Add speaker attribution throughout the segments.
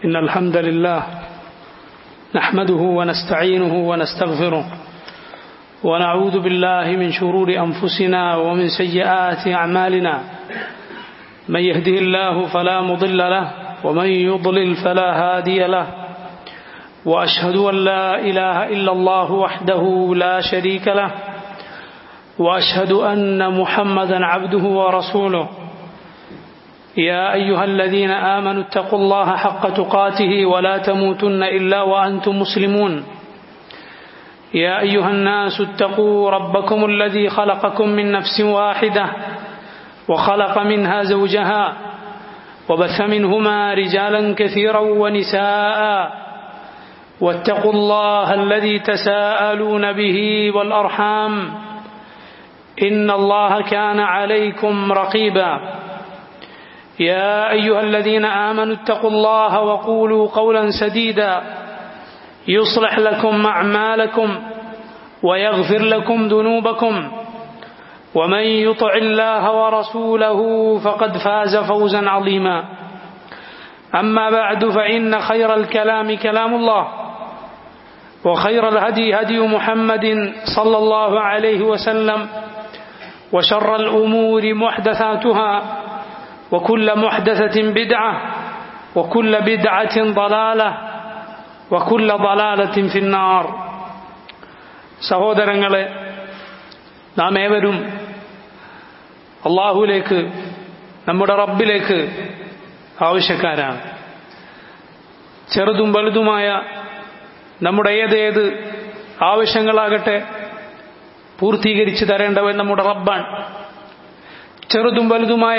Speaker 1: إن الحمد لله نحمده ونستعينه ونستغفره ونعوذ بالله من شرور أنفسنا ومن سيئات أعمالنا من يهده الله فلا مضل له ومن يضلل فلا هادي له وأشهد أن لا إله إلا الله وحده لا شريك له وأشهد أن محمدا عبده ورسوله يا أيها الذين آمنوا اتقوا الله حق تقاته ولا تموتن إلا وأنتم مسلمون يا أيها الناس اتقوا ربكم الذي خلقكم من نفس واحدة وخلق منها زوجها وبث منهما رجالا كثيرا ونساء واتقوا الله الذي تساءلون به والأرحام إن الله كان عليكم رقيبا يا أيها الذين آمنوا اتقوا الله وقولوا قولا سديدا يصلح لكم أعمالكم ويغفر لكم ذنوبكم ومن يطع الله ورسوله فقد فاز فوزا عظيما أما بعد فإن خير الكلام كلام الله وخير الهدي هدي محمد صلى الله عليه وسلم وشر الأمور محدثاتها وكل محدثة بدعة وكل بدعة ضلالة وكل ضلالة في النار സഹോദരങ്ങളെ നാം ഏവരും അള്ളാഹുലേക്ക് നമ്മുടെ റബ്ബിലേക്ക് ആവശ്യക്കാരാണ് ചെറുതും വലുതുമായ നമ്മുടെ ഏതേത് ആവശ്യങ്ങളാകട്ടെ പൂർത്തീകരിച്ചു തരേണ്ടവൻ നമ്മുടെ റബ്ബാണ് ചെറുതും വലുതുമായ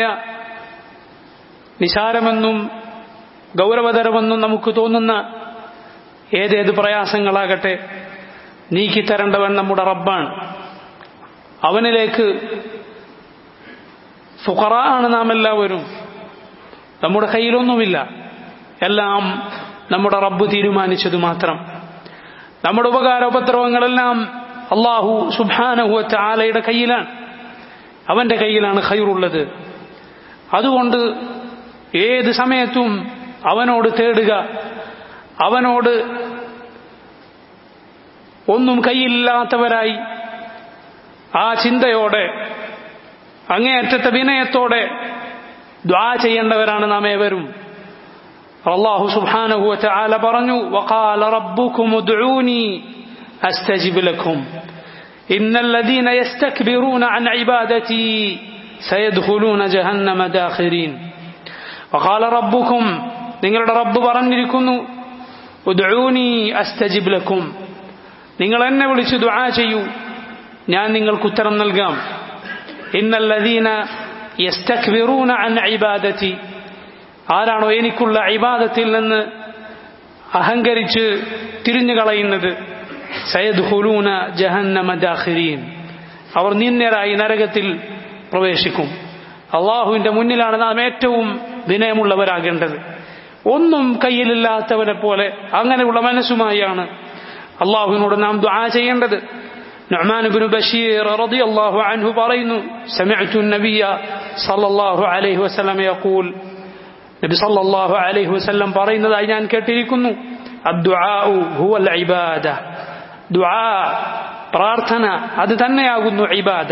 Speaker 1: നിസാരമെന്നും ഗൗരവതരമെന്നും നമുക്ക് തോന്നുന്ന ഏതേത് പ്രയാസങ്ങളാകട്ടെ നീക്കിത്തരേണ്ടവൻ നമ്മുടെ റബ്ബാണ് അവനിലേക്ക് ഫുഖറ ആണ് നാം എല്ലാവരും നമ്മുടെ കയ്യിലൊന്നുമില്ല എല്ലാം നമ്മുടെ റബ്ബ് തീരുമാനിച്ചത് മാത്രം നമ്മുടെ ഉപകാരോപദ്രവങ്ങളെല്ലാം അള്ളാഹു സുബാനഹുവറ്റ ആലയുടെ കയ്യിലാണ് അവന്റെ കയ്യിലാണ് ഖൈറുള്ളത് അതുകൊണ്ട് ഏത് സമയത്തും അവനോട് തേടുക അവനോട് ഒന്നും കയ്യില്ലാത്തവരായി ആ ചിന്തയോടെ അങ്ങേയറ്റത്തെ വിനയത്തോടെ ദ്വാ ചെയ്യേണ്ടവരാണ് നാം ഏവരും അള്ളാഹു സുബ്ഹാനഹു വതആല പറഞ്ഞു വഖാല റബ്ബുക്കും ഉദ്ഊനി അസ്തജിബ് ലക്കും ഇന്നൽ ലദീന യസ്തക്ബിറൂന അൻ ഇബാദതി സയദ്ഖുലൂന ജഹന്നമ ദാഖിരീൻ വഖാല റബ്ബുക്കും നിങ്ങളുടെ റബ്ബ് പറഞ്ഞിരിക്കുന്നു ഉദ്ഊനി അസ്തജിബ് ലക്കും നിങ്ങൾ എന്നെ വിളിച്ച് ദുആ ചെയ്യൂ ഞാൻ നിങ്ങൾക്ക് ഉത്തരം നൽകാം ഇന്നല്ലദീന യസ്തക്ബിറൂന അൻ ഇബാദതി ആരാണോ എനിക്കുള്ള ഇബാദത്തിൽ നിന്ന് അഹങ്കരിച്ച് തിരിഞ്ഞു കളയുന്നത് സയദ്ഖുലൂന ജഹന്നമ ദാഖിരീൻ അവർ നിന്ദരായി നരകത്തിൽ പ്രവേശിക്കും അള്ളാഹുവിന്റെ മുന്നിലാണ് നാം ഏറ്റവും വിനയമുള്ളവരാകേണ്ടത് ഒന്നും കയ്യിലില്ലാത്തവരെ പോലെ അങ്ങനെയുള്ള മനസ്സുമായാണ് അള്ളാഹുവിനോട് നാം ദുആ ചെയ്യേണ്ടത് نعمان بن بشير رضي الله عنه برين سمعت النبي صلى الله عليه وسلم يقول നബി സല്ലല്ലാഹു അലൈഹി വസല്ലം പറയുന്നതായി ഞാൻ കേട്ടിരിക്കുന്നു അദ്ദുആഉ ഹുവൽ ഇബാദ ദുആ പ്രാർത്ഥന അത് തന്നെയാകുന്നു ഇബാദ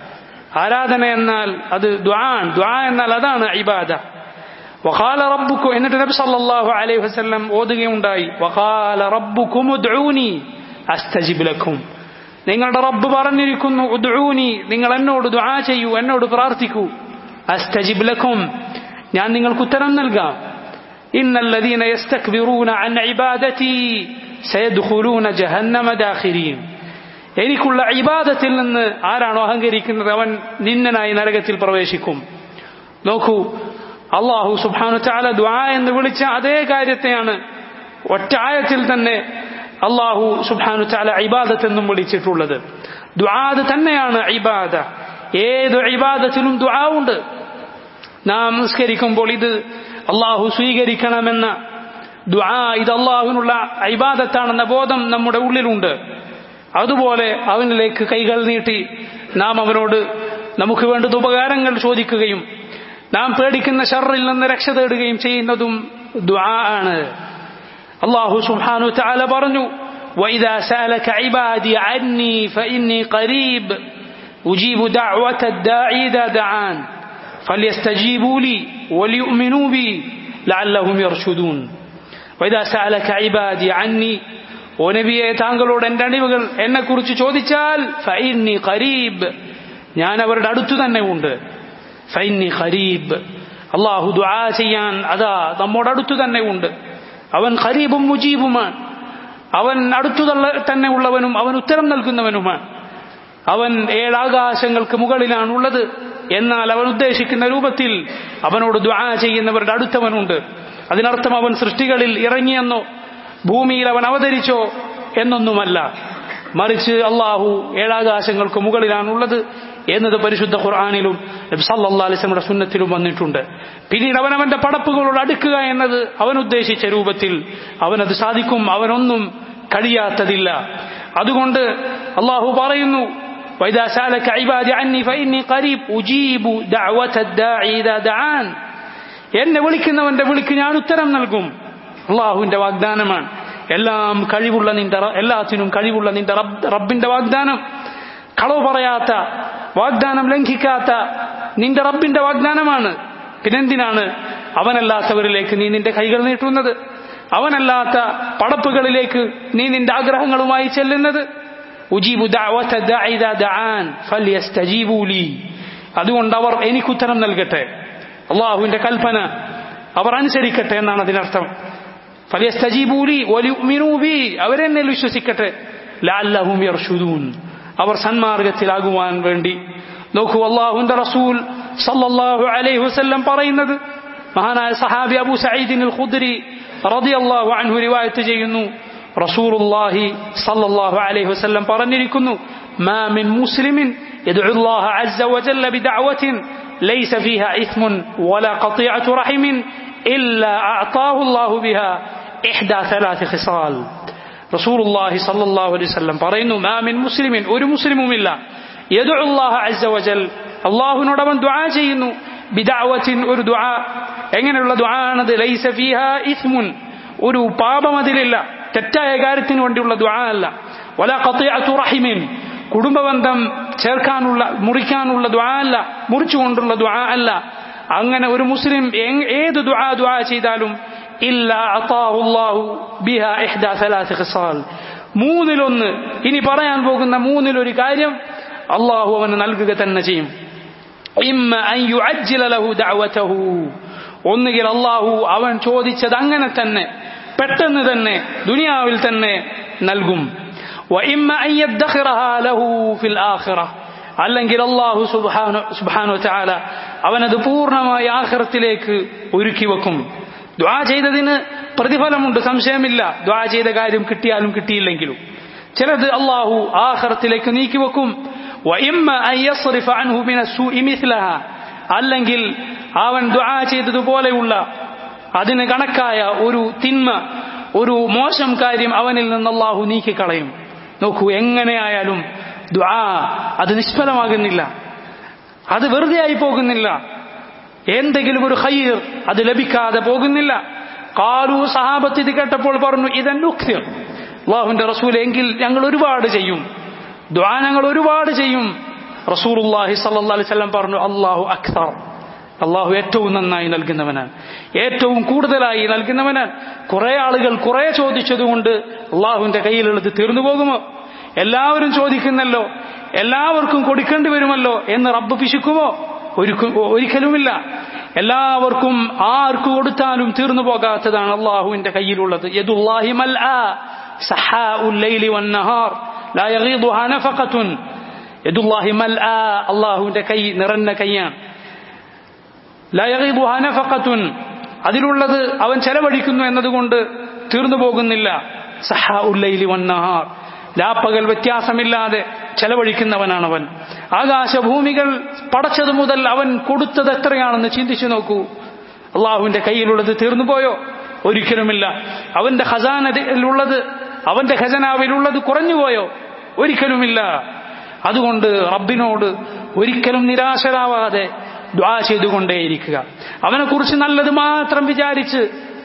Speaker 1: ആരാധന എന്നാൽ അത് ദുആൻ ദുആ എന്നാൽ അതാണ് ഇബാദ വഖാല റബ്ബുക്കു എന്നിട്ട് നബി സല്ലല്ലാഹു അലൈഹി വസല്ലം ഓതുകയുണ്ടായി വഖാല റബ്ബുക്കും ഉദ്ഊനി അസ്തജിബ് ലക്കും നിങ്ങളുടെ റബ്ബ് പറഞ്ഞിരിക്കുന്നു ഉദ്ഊനി നിങ്ങൾ എന്നോട് ദുആ ചെയ്യൂ എന്നോട് പ്രാർത്ഥിക്കൂ അസ്തജിബ് ലക്കും ഞാൻ നിങ്ങൾക്ക് ഉത്തരം നൽകാം ഇന്നല്ലദീന യസ്തക്ബിറൂന അൻ ഇബാദതി സയദ്ഖുലൂന ജഹന്നമ ദാഖിരീൻ എനിക്കുള്ള ഇബാദത്തിൽ നിന്ന് ആരാണോ അഹങ്കരിക്കുന്നത് അവൻ നിന്നനായി നരകത്തിൽ പ്രവേശിക്കും നോക്കൂ അള്ളാഹു സുബ്ഹാനു തആല ദുആ എന്ന് വിളിച്ച അതേ കാര്യത്തെയാണ് ഒറ്റ ആയത്തിൽ തന്നെ അള്ളാഹു സുബ്ഹാനു തആല ഇബാദത്ത് എന്നും വിളിച്ചിട്ടുള്ളത് ദുആ തന്നെയാണ് ഇബാദ ഏത് ഇബാദത്തിലും ദുആ ഉണ്ട് നാം നിസ്കരിക്കുമ്പോൾ ഇത് അള്ളാഹു സ്വീകരിക്കണമെന്ന ദുആ ഇത് അള്ളാഹുവിനുള്ള ഇബാദത്താണെന്ന ബോധം നമ്മുടെ ഉള്ളിലുണ്ട് അതുപോലെ അവനിലേക്ക് കൈകൾ നീട്ടി നാം അവനോട് നമുക്ക് വേണ്ടുന്ന ഉപകാരങ്ങൾ ചോദിക്കുകയും നാം പേടിക്കുന്ന ഷറിൽ നിന്ന് രക്ഷ തേടുകയും ചെയ്യുന്നതും ദുആ ആണ് അള്ളാഹു സുബ്ഹാനഹു തആല പറഞ്ഞു وإذا سألك عبادي عني فإني قريب أجيب دعوة الداعي إذا دعان فليستجيبوا لي وليؤمنوا بي لعلهم يرشدون وإذا سألك عبادي عني ഓ നബിയെ താങ്കളോട് എന്റെ അണിവുകൾ എന്നെ കുറിച്ച് ചോദിച്ചാൽ ഫൈന്നി ഖരീബ് ഞാൻ അവരുടെ അടുത്തു തന്നെ ഉണ്ട് ഫൈന്നി ഖരീബ് അള്ളാഹു ദുആ ചെയ്യാൻ അതാ നമ്മോട് അടുത്തു തന്നെ ഉണ്ട് അവൻ ഖരീബും മുജീബുമാണ് അവൻ അടുത്തു തന്നെ ഉള്ളവനും അവൻ ഉത്തരം നൽകുന്നവനുമാണ് അവൻ ഏഴാകാശങ്ങൾക്ക് മുകളിലാണുള്ളത് എന്നാൽ അവൻ ഉദ്ദേശിക്കുന്ന രൂപത്തിൽ അവനോട് ദ്വാ ചെയ്യുന്നവരുടെ അടുത്തവനുണ്ട് അതിനർത്ഥം അവൻ സൃഷ്ടികളിൽ ഇറങ്ങിയെന്നോ ഭൂമിയിൽ അവൻ അവതരിച്ചോ എന്നൊന്നുമല്ല മറിച്ച് അള്ളാഹു ഏഴാകാശങ്ങൾക്ക് മുകളിലാണുള്ളത് എന്നത് പരിശുദ്ധ ഖുർആാനിലും സല്ലാ അലിസ്ലമുടെ സുന്നത്തിലും വന്നിട്ടുണ്ട് പിന്നീട് അവൻ അവന്റെ പടപ്പുകളോട് അടുക്കുക എന്നത് അവൻ ഉദ്ദേശിച്ച രൂപത്തിൽ അവനത് സാധിക്കും അവനൊന്നും കഴിയാത്തതില്ല അതുകൊണ്ട് അള്ളാഹു പറയുന്നു وإذا سألك عبادي عني فإني قريب أجيب دعوة الداعي إذا دعان എന്നെ വിളിക്കുന്നവന്റെ വിളിക്ക് ഞാൻ ഉത്തരം നൽകും അള്ളാഹുവിന്റെ വാഗ്ദാനമാണ് എല്ലാം കഴിവുള്ള നിന്റെ എല്ലാത്തിനും കഴിവുള്ള നിന്റെ റബ്ബിന്റെ വാഗ്ദാനം കളവ് പറയാത്ത വാഗ്ദാനം ലംഘിക്കാത്ത നിന്റെ റബ്ബിന്റെ വാഗ്ദാനമാണ് പിന്നെന്തിനാണ് അവനല്ലാത്തവരിലേക്ക് നീ നിന്റെ കൈകൾ നീട്ടുന്നത് അവനല്ലാത്ത പടപ്പുകളിലേക്ക് നീ നിന്റെ ആഗ്രഹങ്ങളുമായി ചെല്ലുന്നത് ഉജീബു അതുകൊണ്ട് അവർ എനിക്കുത്തരം നൽകട്ടെ അള്ളാഹുവിന്റെ കൽപ്പന അവർ അനുസരിക്കട്ടെ എന്നാണ് അതിനർത്ഥം ഫലിയസ്തജീബൂലി ഒലിമിനൂബി അവരെന്നെ വിശ്വസിക്കട്ടെ ലാല്ലഹും യർഷുദൂൻ അവർ സന്മാർഗത്തിലാകുവാൻ വേണ്ടി നോക്കൂ അള്ളാഹുന്റെ റസൂൽ സല്ലല്ലാഹു അലൈഹി വസല്ലം പറയുന്നത് മഹാനായ സഹാബി അബു സഈദിൻ അൽ ഖുദ്രി റളിയല്ലാഹു അൻഹു റിവായത്ത് ചെയ്യുന്നു റസൂലുള്ളാഹി സല്ലല്ലാഹു അലൈഹി വസല്ലം പറഞ്ഞിരിക്കുന്നു മാ മിൻ മുസ്ലിമിൻ يدعو الله عز وجل بدعوة ليس فيها إثم ولا قطيعة رحم إلا أعطاه الله بها إحدى ثلاث خصال رسول الله صلى الله عليه وسلم പറയുന്നു ما من مسلم ഒരു മുസ്ലിമുമില്ല يدعو الله عز وجل അള്ളാഹുവിനോട് അവൻ ദുആ ചെയ്യുന്നു ബിദഅവത്തിൻ ഒരു ദുആ എങ്ങനെയുള്ള ദുആ ആണത് ലൈസ ഫീഹ ഇസ്മുൻ ഒരു പാപം അതിലില്ല തെറ്റായ കാര്യത്തിന് വേണ്ടിയുള്ള ദുആ അല്ല വല ഖത്തിഅത്തു റഹിമിൻ കുടുംബബന്ധം ചേർക്കാനുള്ള മുറിക്കാനുള്ള ദുആ അല്ല മുറിച്ചുകൊണ്ടുള്ള ദുആ അല്ല അങ്ങനെ ഒരു മുസ്ലിം ഏത് ദുആ ദുആ ചെയ്താലും ഇല്ല അള്ളാഹു ബിഹ ഇഹ്ദ സലാത്ത് ഖിസാൽ മൂന്നിലൊന്ന് ഇനി പറയാൻ പോകുന്ന മൂന്നിലൊരു കാര്യം അള്ളാഹു അവന് നൽകുക തന്നെ ചെയ്യും ഇമ്മ അൻ യുഅജ്ജില ലഹു ദഅവതഹു ഒന്നുകിൽ അള്ളാഹു അവൻ ചോദിച്ചത് അങ്ങനെ തന്നെ പെട്ടെന്ന് തന്നെ ദുനിയാവിൽ തന്നെ നൽകും അല്ലെങ്കിൽ അള്ളാഹു സുബാനു ചാല അവനത് പൂർണ്ണമായി ആഹ്റത്തിലേക്ക് ഒരുക്കി വെക്കും ദ്വാ ചെയ്തതിന് പ്രതിഫലമുണ്ട് സംശയമില്ല ദ്വാ ചെയ്ത കാര്യം കിട്ടിയാലും കിട്ടിയില്ലെങ്കിലും ചിലത് അള്ളാഹു ആഹ്റത്തിലേക്ക് നീക്കിവെക്കും അല്ലെങ്കിൽ അവൻ ദ്വാ ചെയ്തതുപോലെയുള്ള അതിന് കണക്കായ ഒരു തിന്മ ഒരു മോശം കാര്യം അവനിൽ നിന്ന് അള്ളാഹു നീക്കിക്കളയും നോക്കൂ എങ്ങനെയായാലും ദ്വാ അത് നിഷ്ഫലമാകുന്നില്ല അത് വെറുതെ ആയി പോകുന്നില്ല എന്തെങ്കിലും ഒരു ഹൈർ അത് ലഭിക്കാതെ പോകുന്നില്ല കാലു സഹാബത്ത് ഇത് കേട്ടപ്പോൾ പറഞ്ഞു ഇതൻ അള്ളാഹുന്റെ റസൂൽ എങ്കിൽ ഞങ്ങൾ ഒരുപാട് ചെയ്യും ദ്വാ ഞങ്ങൾ ഒരുപാട് ചെയ്യും റസൂലുല്ലാഹി സല്ലല്ലാഹു അലൈഹി വസല്ലം പറഞ്ഞു അള്ളാഹു അക്തർ അള്ളാഹു ഏറ്റവും നന്നായി നൽകുന്നവനാണ് ഏറ്റവും കൂടുതലായി നൽകുന്നവനാണ് കുറെ ആളുകൾ കുറെ ചോദിച്ചതുകൊണ്ട് അള്ളാഹുവിന്റെ കയ്യിലുള്ളത് തീർന്നു പോകുമോ എല്ലാവരും ചോദിക്കുന്നല്ലോ എല്ലാവർക്കും കൊടുക്കേണ്ടി വരുമല്ലോ എന്ന് റബ്ബ് പിശുക്കുമോ ഒരിക്കലുമില്ല എല്ലാവർക്കും ആർക്ക് കൊടുത്താലും തീർന്നു പോകാത്തതാണ് അള്ളാഹുവിന്റെ കയ്യിലുള്ളത് യദുല്ലാഹി മൽആ സഹാഉൽ ലൈലി വന്നഹാർ ലാ യഗീദുഹാ നഫഖത്തുൻ യദുല്ലാഹി മൽആ അള്ളാഹുവിന്റെ കൈ നിറഞ്ഞ കൈയാണ് ലാ യഗീദുഹാ നഫഖത്തുൻ അതിലുള്ളത് അവൻ ചെലവഴിക്കുന്നു എന്നതുകൊണ്ട് തീർന്നു പോകുന്നില്ല സഹാഉൽ ലൈലി വന്നഹാർ രാപ്പകൽ വ്യത്യാസമില്ലാതെ ചെലവഴിക്കുന്നവനാണവൻ ആകാശഭൂമികൾ പടച്ചതു മുതൽ അവൻ കൊടുത്തത് എത്രയാണെന്ന് ചിന്തിച്ചു നോക്കൂ അള്ളാഹുവിന്റെ കയ്യിലുള്ളത് തീർന്നു പോയോ ഒരിക്കലുമില്ല അവന്റെ ഖസാനയിലുള്ളത് അവന്റെ ഖജനാവിലുള്ളത് കുറഞ്ഞുപോയോ ഒരിക്കലുമില്ല അതുകൊണ്ട് റബ്ബിനോട് ഒരിക്കലും നിരാശരാവാതെ ദ്വാ ചെയ്തുകൊണ്ടേയിരിക്കുക അവനെക്കുറിച്ച് നല്ലത് മാത്രം വിചാരിച്ച്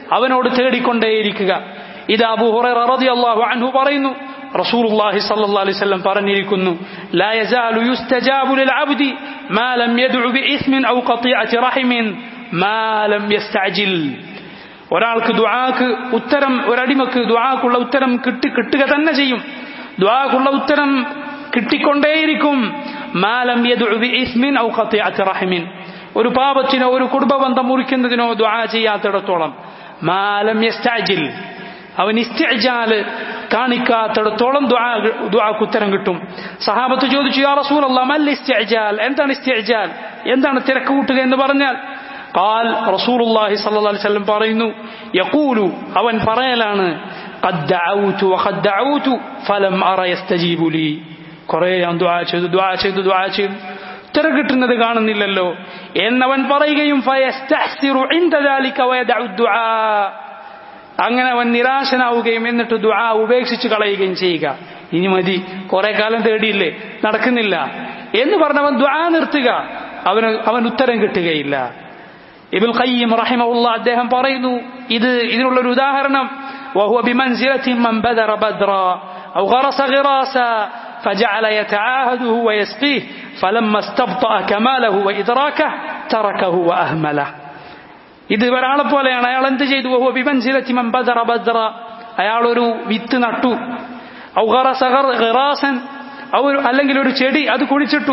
Speaker 1: അവനോട് തേടിക്കൊണ്ടേയിരിക്കുക ഇത് അബൂ ഹുറൈറ റളിയല്ലാഹു അൻഹു പറയുന്നു റസൂലുള്ളാഹി സ്വല്ലല്ലാഹു അലൈഹി വസല്ലം പറഞ്ഞിരിക്കുന്നു ലാ യസാലു യുസ്തജാബു ലിൽ അബ്ദി മാ ലം യദ്ഉ ബിഇസ്മിൻ ഔ ഖതിഅതി റഹിമിൻ മാ ലം യസ്തഅജിൽ ഒരാൾക്ക് ദുആക്ക് ഉത്തരം ഒരടിമക്ക് ദുആക്കുള്ള ഉത്തരം കിട്ടി കിട്ടുക തന്നെ ചെയ്യും ദുആക്കുള്ള ഉത്തരം കിട്ടിക്കൊണ്ടേയിരിക്കും മാ ലം യദ്ഉ ബിഇസ്മിൻ ഔ ഖതിഅതി റഹിമിൻ ഒരു പാപത്തിനോ ഒരു കുടുംബബന്ധം മുറിക്കുന്നതിനോ ദുആ ചെയ്യാത്തിടത്തോളം മാ ലം യസ്തഅജിൽ അവൻ ഇസ്തിഅജാല് കാണിക്കാത്തിടത്തോളം ദുആക്ക് ഉത്തരം കിട്ടും സഹാബത്ത് ചോദിച്ചു യാ റസൂലല്ലാഹ് മൽ ഇസ്തിഅജാൽ എന്താണ് ഇസ്തിഅജാൽ എന്താണ് തിരക്ക് കൂട്ടുക എന്ന് പറഞ്ഞാൽ قال رسول الله صلى الله عليه وسلم പറയുന്നു يقول അവൻ പറയലാണ് قد دعوت وقد دعوت فلم أرى يستجيب لي കുറേ ഞാൻ ദുആ ചെയ്തു ദുആ ചെയ്തു ദുആ ചെയ്തു ഉത്തരം കിട്ടുന്നത് കാണുന്നില്ലല്ലോ എന്നവൻ പറയുകയും ഫയസ്തഹ്സിറു عند ذلك ويدع الدعاء അങ്ങനെ അവൻ നിരാശനാവുകയും എന്നിട്ട് ദുആ ഉപേക്ഷിച്ച് കളയുകയും ചെയ്യുക ഇനി മതി കുറെ കാലം തേടിയില്ലേ നടക്കുന്നില്ല എന്ന് പറഞ്ഞവൻ ദുആ നിർത്തുക അവന് അവൻ ഉത്തരം കിട്ടുകയില്ല ഇബുൽ ഖയ്യിം റഹിമഹുള്ള അദ്ദേഹം പറയുന്നു ഇത് ഇതിനുള്ള ഒരു ഉദാഹരണം وهو بمنزلة من بذر بدرا أو غرس غراسا فجعل يتعاهده ويسقيه فلما استبطأ كماله وإدراكه تركه وأهمله ഇത് ഒരാളെ പോലെയാണ് അയാൾ എന്ത് ചെയ്തു ഓഹോ ബിമൻസിലത്തിമൻ ബദറ ബദ്ര അയാൾ ഒരു വിത്ത് നട്ടു ഔറാസൻ അല്ലെങ്കിൽ ഒരു ചെടി അത് കുഴിച്ചിട്ടു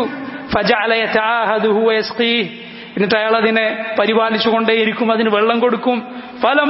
Speaker 1: എന്നിട്ട് അയാൾ അതിനെ പരിപാലിച്ചുകൊണ്ടേയിരിക്കും അതിന് വെള്ളം കൊടുക്കും ഫലം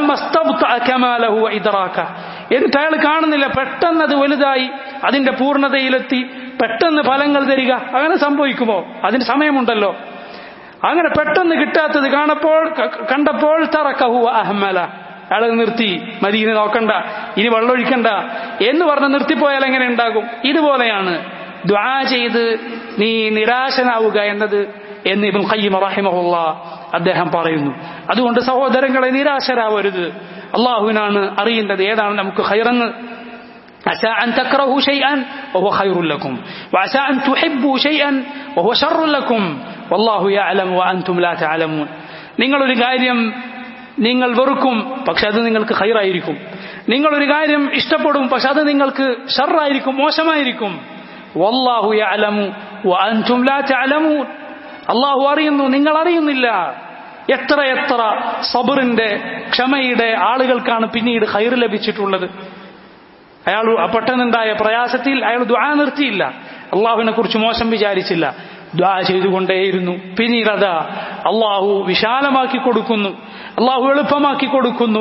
Speaker 1: എന്നിട്ട് അയാൾ കാണുന്നില്ല പെട്ടെന്ന് അത് വലുതായി അതിന്റെ പൂർണ്ണതയിലെത്തി പെട്ടെന്ന് ഫലങ്ങൾ തരിക അങ്ങനെ സംഭവിക്കുമോ അതിന് സമയമുണ്ടല്ലോ അങ്ങനെ പെട്ടെന്ന് കിട്ടാത്തത് കാണപ്പോൾ കണ്ടപ്പോൾ തറക്കഹു അഹമ്മല അയാൾ നിർത്തി മദീനെ നോക്കണ്ട ഇനി വെള്ളമൊഴിക്കണ്ട എന്ന് പറഞ്ഞ് നിർത്തിപ്പോയാൽ എങ്ങനെ ഉണ്ടാകും ഇതുപോലെയാണ് ദ്വാ ചെയ്ത് നീ നിരാശനാവുക എന്നത് എന്ന് ഇബുൽ ഖയ്യിം റഹിമഹുള്ള അദ്ദേഹം പറയുന്നു അതുകൊണ്ട് സഹോദരങ്ങളെ നിരാശരാവരുത് അള്ളാഹുവിനാണ് അറിയുന്നത് ഏതാണ് നമുക്ക് ഹൈറെന്ന് عسى أن تكرهوا شيئا وهو خير لكم وعسى أن تحبوا شيئا وهو شر لكم والله يعلم وأنتم لا تعلمون നിങ്ങളൊരു കാര്യം നിങ്ങൾ വെറുക്കും പക്ഷെ അത് നിങ്ങൾക്ക് ഹൈറായിരിക്കും നിങ്ങളൊരു കാര്യം ഇഷ്ടപ്പെടും പക്ഷെ അത് നിങ്ങൾക്ക് ഷറായിരിക്കും മോശമായിരിക്കും വല്ലാഹു യഅലമു വഅൻതും ലാ തഅലമൂൻ അള്ളാഹു അറിയുന്നു നിങ്ങൾ അറിയുന്നില്ല എത്ര എത്ര സബറിന്റെ ക്ഷമയുടെ ആളുകൾക്കാണ് പിന്നീട് ഹൈർ ലഭിച്ചിട്ടുള്ളത് അയാൾ പെട്ടെന്നുണ്ടായ പ്രയാസത്തിൽ അയാൾ ദ്വാ നിർത്തിയില്ല അള്ളാഹുവിനെ കുറിച്ച് മോശം വിചാരിച്ചില്ല ദ്വാ ചെയ്തുകൊണ്ടേയിരുന്നു പിന്നീട് അതാ അള്ളാഹു വിശാലമാക്കി കൊടുക്കുന്നു അള്ളാഹു എളുപ്പമാക്കി കൊടുക്കുന്നു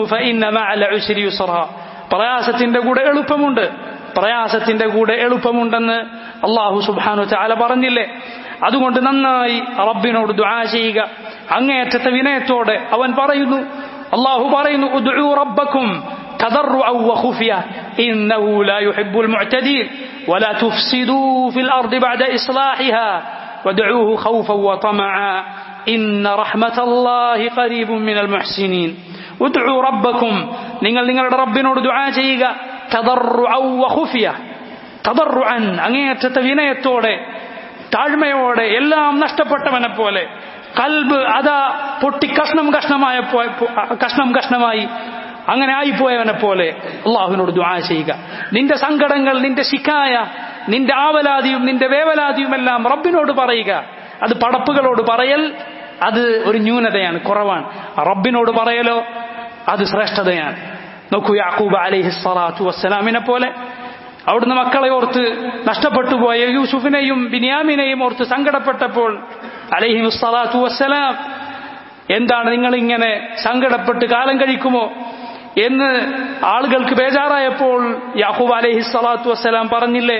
Speaker 1: പ്രയാസത്തിന്റെ കൂടെ എളുപ്പമുണ്ട് പ്രയാസത്തിന്റെ കൂടെ എളുപ്പമുണ്ടെന്ന് അള്ളാഹു സുബാനു ചാല പറഞ്ഞില്ലേ അതുകൊണ്ട് നന്നായി റബ്ബിനോട് ദ്വാ ചെയ്യുക അങ്ങേയറ്റത്തെ വിനയത്തോടെ അവൻ പറയുന്നു അള്ളാഹു പറയുന്നു റബ്ബക്കും تضرعا وخفيا إنه لا يحب المعتدين ولا تفسدوا في الأرض بعد إصلاحها وادعوه خوفا وطمعا إن رحمة الله قريب من المحسنين ادعوا ربكم നിങ്ങൾ നിങ്ങളുടെ റബ്ബിനോട് ദുആ ചെയ്യുക തദർറുഅ വഖുഫിയ തദർറുഅൻ അങ്ങേയറ്റത്തെ വിനയത്തോടെ താഴ്മയോടെ എല്ലാം നഷ്ടപ്പെട്ടവനെ പോലെ കൽബ് അതാ പൊട്ടി കഷ്ണം കഷ്ണമായ കഷ്ണം കഷ്ണമായി അങ്ങനെ ആയിപ്പോയവനെ പോലെ അള്ളാഹുവിനോട് ദുആ ചെയ്യുക നിന്റെ സങ്കടങ്ങൾ നിന്റെ ശിക്കായ നിന്റെ ആവലാതിയും നിന്റെ വേവലാതിയും എല്ലാം റബ്ബിനോട് പറയുക അത് പടപ്പുകളോട് പറയൽ അത് ഒരു ന്യൂനതയാണ് കുറവാണ് റബ്ബിനോട് പറയലോ അത് ശ്രേഷ്ഠതയാണ് നോക്കൂ യാക്കൂബ് അലൈഹി സ്വലാത്തു വസ്സലാമിനെ പോലെ അവിടുന്ന് മക്കളെ ഓർത്ത് നഷ്ടപ്പെട്ടു പോയ യൂസുഫിനെയും ബിനിയാമിനെയും ഓർത്ത് സങ്കടപ്പെട്ടപ്പോൾ അലൈഹി സ്വലാത്തു വസ്സലാം എന്താണ് നിങ്ങൾ ഇങ്ങനെ സങ്കടപ്പെട്ട് കാലം കഴിക്കുമോ എന്ന് ആളുകൾക്ക് ബേജാറായപ്പോൾ യാഹൂബ് അലൈഹി സ്വലാത്തു വസ്സലാം പറഞ്ഞില്ലേ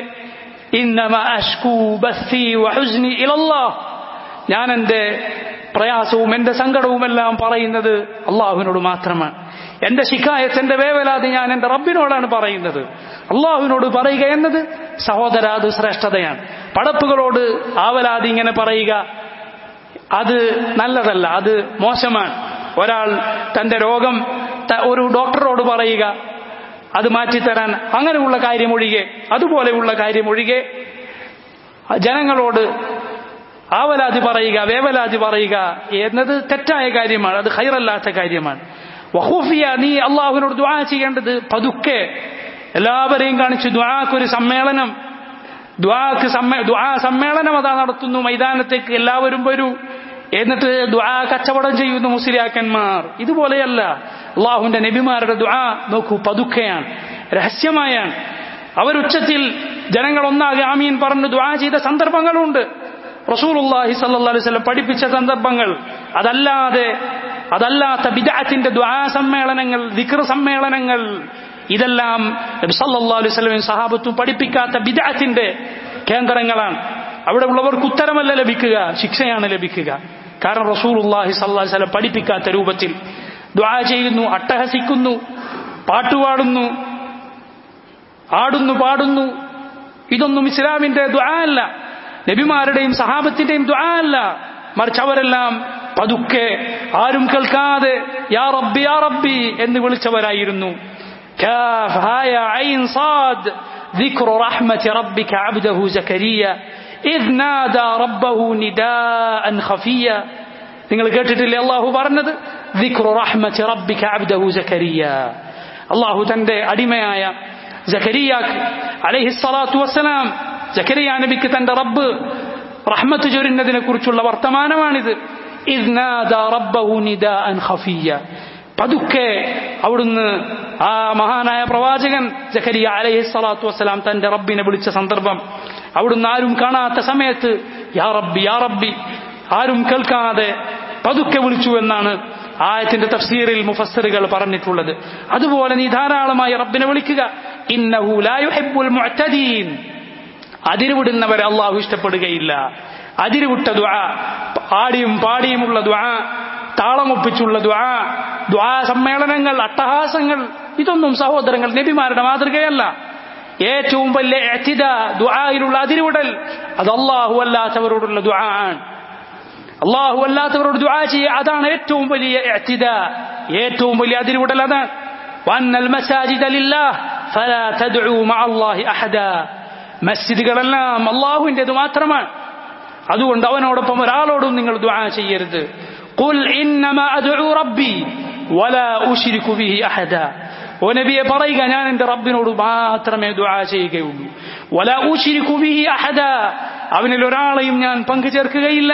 Speaker 1: ഞാൻ എന്റെ പ്രയാസവും എന്റെ സങ്കടവുമെല്ലാം പറയുന്നത് അള്ളാഹുവിനോട് മാത്രമാണ് എന്റെ ശിക്കായത്ത് എന്റെ വേവലാതി ഞാൻ എന്റെ റബ്ബിനോടാണ് പറയുന്നത് അള്ളാഹുവിനോട് പറയുക എന്നത് സഹോദര അത് ശ്രേഷ്ഠതയാണ് പടപ്പുകളോട് ആവലാതി ഇങ്ങനെ പറയുക അത് നല്ലതല്ല അത് മോശമാണ് ഒരാൾ തന്റെ രോഗം ഒരു ഡോക്ടറോട് പറയുക അത് മാറ്റിത്തരാൻ അങ്ങനെയുള്ള കാര്യമൊഴികെ അതുപോലെയുള്ള കാര്യമൊഴികെ ജനങ്ങളോട് ആവലാതി പറയുക വേവലാതി പറയുക എന്നത് തെറ്റായ കാര്യമാണ് അത് ഹൈറല്ലാത്ത കാര്യമാണ് വഹൂഫിയ നീ അള്ളാഹുവിനോട് ദുആ ചെയ്യേണ്ടത് പതുക്കെ എല്ലാവരെയും കാണിച്ച് ദുആക്കൊരു സമ്മേളനം ദ്വാക്ക് ദ്വാ സമ്മേളനം അതാ നടത്തുന്നു മൈതാനത്തേക്ക് എല്ലാവരും വരൂ എന്നിട്ട് ദ്വാ കച്ചവടം ചെയ്യുന്നു മുസ്ലിയാക്കന്മാർ ഇതുപോലെയല്ല അള്ളാഹുവിന്റെ നബിമാരുടെ ദ്വാ നോക്കൂ പതുക്കെയാണ് രഹസ്യമായാണ് അവരുച്ചത്തിൽ ജനങ്ങൾ ഒന്നാകെ ആമീൻ പറഞ്ഞു ദ്വാ ചെയ്ത സന്ദർഭങ്ങളുണ്ട് റസൂലുള്ളാഹി സല്ലല്ലാഹു അലൈഹി വസല്ലം പഠിപ്പിച്ച സന്ദർഭങ്ങൾ അതല്ലാതെ അതല്ലാത്ത ബിദഅത്തിന്റെ ദ്വാ സമ്മേളനങ്ങൾ ദിക്ർ സമ്മേളനങ്ങൾ ഇതെല്ലാം നബി സല്ലല്ലാഹു അലൈഹി വസല്ലം സഹാബത്തും പഠിപ്പിക്കാത്ത ബിദഅത്തിന്റെ കേന്ദ്രങ്ങളാണ് അവിടെ ഉള്ളവർക്ക് ഉത്തരമല്ല ലഭിക്കുക ശിക്ഷയാണ് ലഭിക്കുക കാരണം റസൂലുള്ളാഹി സല്ലല്ലാഹു അലൈഹി വസല്ലം പഠിപ്പിക്കാത്ത രൂപത്തിൽ ദ്വാ ചെയ്യുന്നു അട്ടഹസിക്കുന്നു പാട്ടുപാടുന്നു ആടുന്നു പാടുന്നു ഇതൊന്നും ഇസ്ലാമിന്റെ ദ്വാ അല്ല നബിമാരുടെയും സഹാബത്തിന്റെയും ദ്വാ അല്ല മറിച്ച് അവരെല്ലാം പതുക്കെ ആരും കേൾക്കാതെ യാ റബ്ബി യാ റബ്ബി എന്ന് വിളിച്ചവരായിരുന്നു كاف هايا عين صاد ذكر رحمة ربك عبده زكريا إذ نادى ربه نداء خفيا നിങ്ങൾ കേട്ടിട്ടില്ലേ അള്ളാഹു പറഞ്ഞത് ذكر رحمة ربك عبده زكريا അള്ളാഹു തന്റെ അടിമയായ ജക്കരിയാക്ക് അലൈഹി സ്വലാത്തു വസ്സലാം ജക്കരിയ നബിക്ക് തന്റെ റബ്ബ് റഹ്മത്ത് ചൊരിഞ്ഞതിനെ കുറിച്ചുള്ള വർത്തമാനമാണിത് ഇദ് നാദാ റബ്ബഹു നിദാഅൻ ഖഫിയ പതുക്കെ അവിടുന്ന് ആ മഹാനായ പ്രവാചകൻ ജക്കരിയ അലൈഹി സ്വലാത്തു വസ്സലാം തന്റെ റബ്ബിനെ വിളിച്ച സന്ദർഭം അവിടുന്ന് ആരും കാണാത്ത സമയത്ത് യാ റബ്ബി യാ റബ്ബി ആരും കേൾക്കാതെ പതുക്കെ വിളിച്ചു എന്നാണ് ആയത്തിന്റെ തഫ്സീറിൽ മുഫസ്സിറുകൾ പറഞ്ഞിട്ടുള്ളത് അതുപോലെ നീ ധാരാളമായി റബ്ബിനെ വിളിക്കുക ഇന്നഹു ലാ യുഹിബ്ബുൽ മുഅ്തദീൻ അതിരുവിടുന്നവരെ അള്ളാഹു ഇഷ്ടപ്പെടുകയില്ല അതിരുവിട്ട ദ്വാ ആടിയും പാടിയുമുള്ള ദ്വാ താളമൊപ്പിച്ചുള്ള ദ്വാ ദ്വാ സമ്മേളനങ്ങൾ അട്ടഹാസങ്ങൾ ഇതൊന്നും സഹോദരങ്ങൾ നബിമാരുടെ മാതൃകയല്ല ഏറ്റവും വലിയ എത്തിത ദ്വായിലുള്ള അതിരുവിടൽ അത് അള്ളാഹു അല്ലാത്തവരോടുള്ള ദ്വാ ആണ് അള്ളാഹു അല്ലാത്തവരോട് ദ്വാ ചെയ്യുക അതാണ് ഏറ്റവും വലിയ എത്തിത ഏറ്റവും വലിയ അതിരുവിടൽ അതാണ് وأن المساجد لله فلا تدعوا مع الله أحدا മസ്ജിദുകളെല്ലാം അള്ളാഹുവിൻ്റെത് മാത്രമാണ് അതുകൊണ്ട് അവനോടൊപ്പം ഒരാളോടും നിങ്ങൾ ദുആ ചെയ്യരുത് قل إنما أدعو ربي ولا أشرك به أحدا ഓ നബിയെ പറയുക ഞാൻ എന്റെ റബ്ബിനോട് മാത്രമേ ദുആ ചെയ്യുകയുള്ളൂ വല ഊശിരിക്കു ബിഹി അഹദ അവനിൽ ഒരാളെയും ഞാൻ പങ്കു ചേർക്കുകയില്ല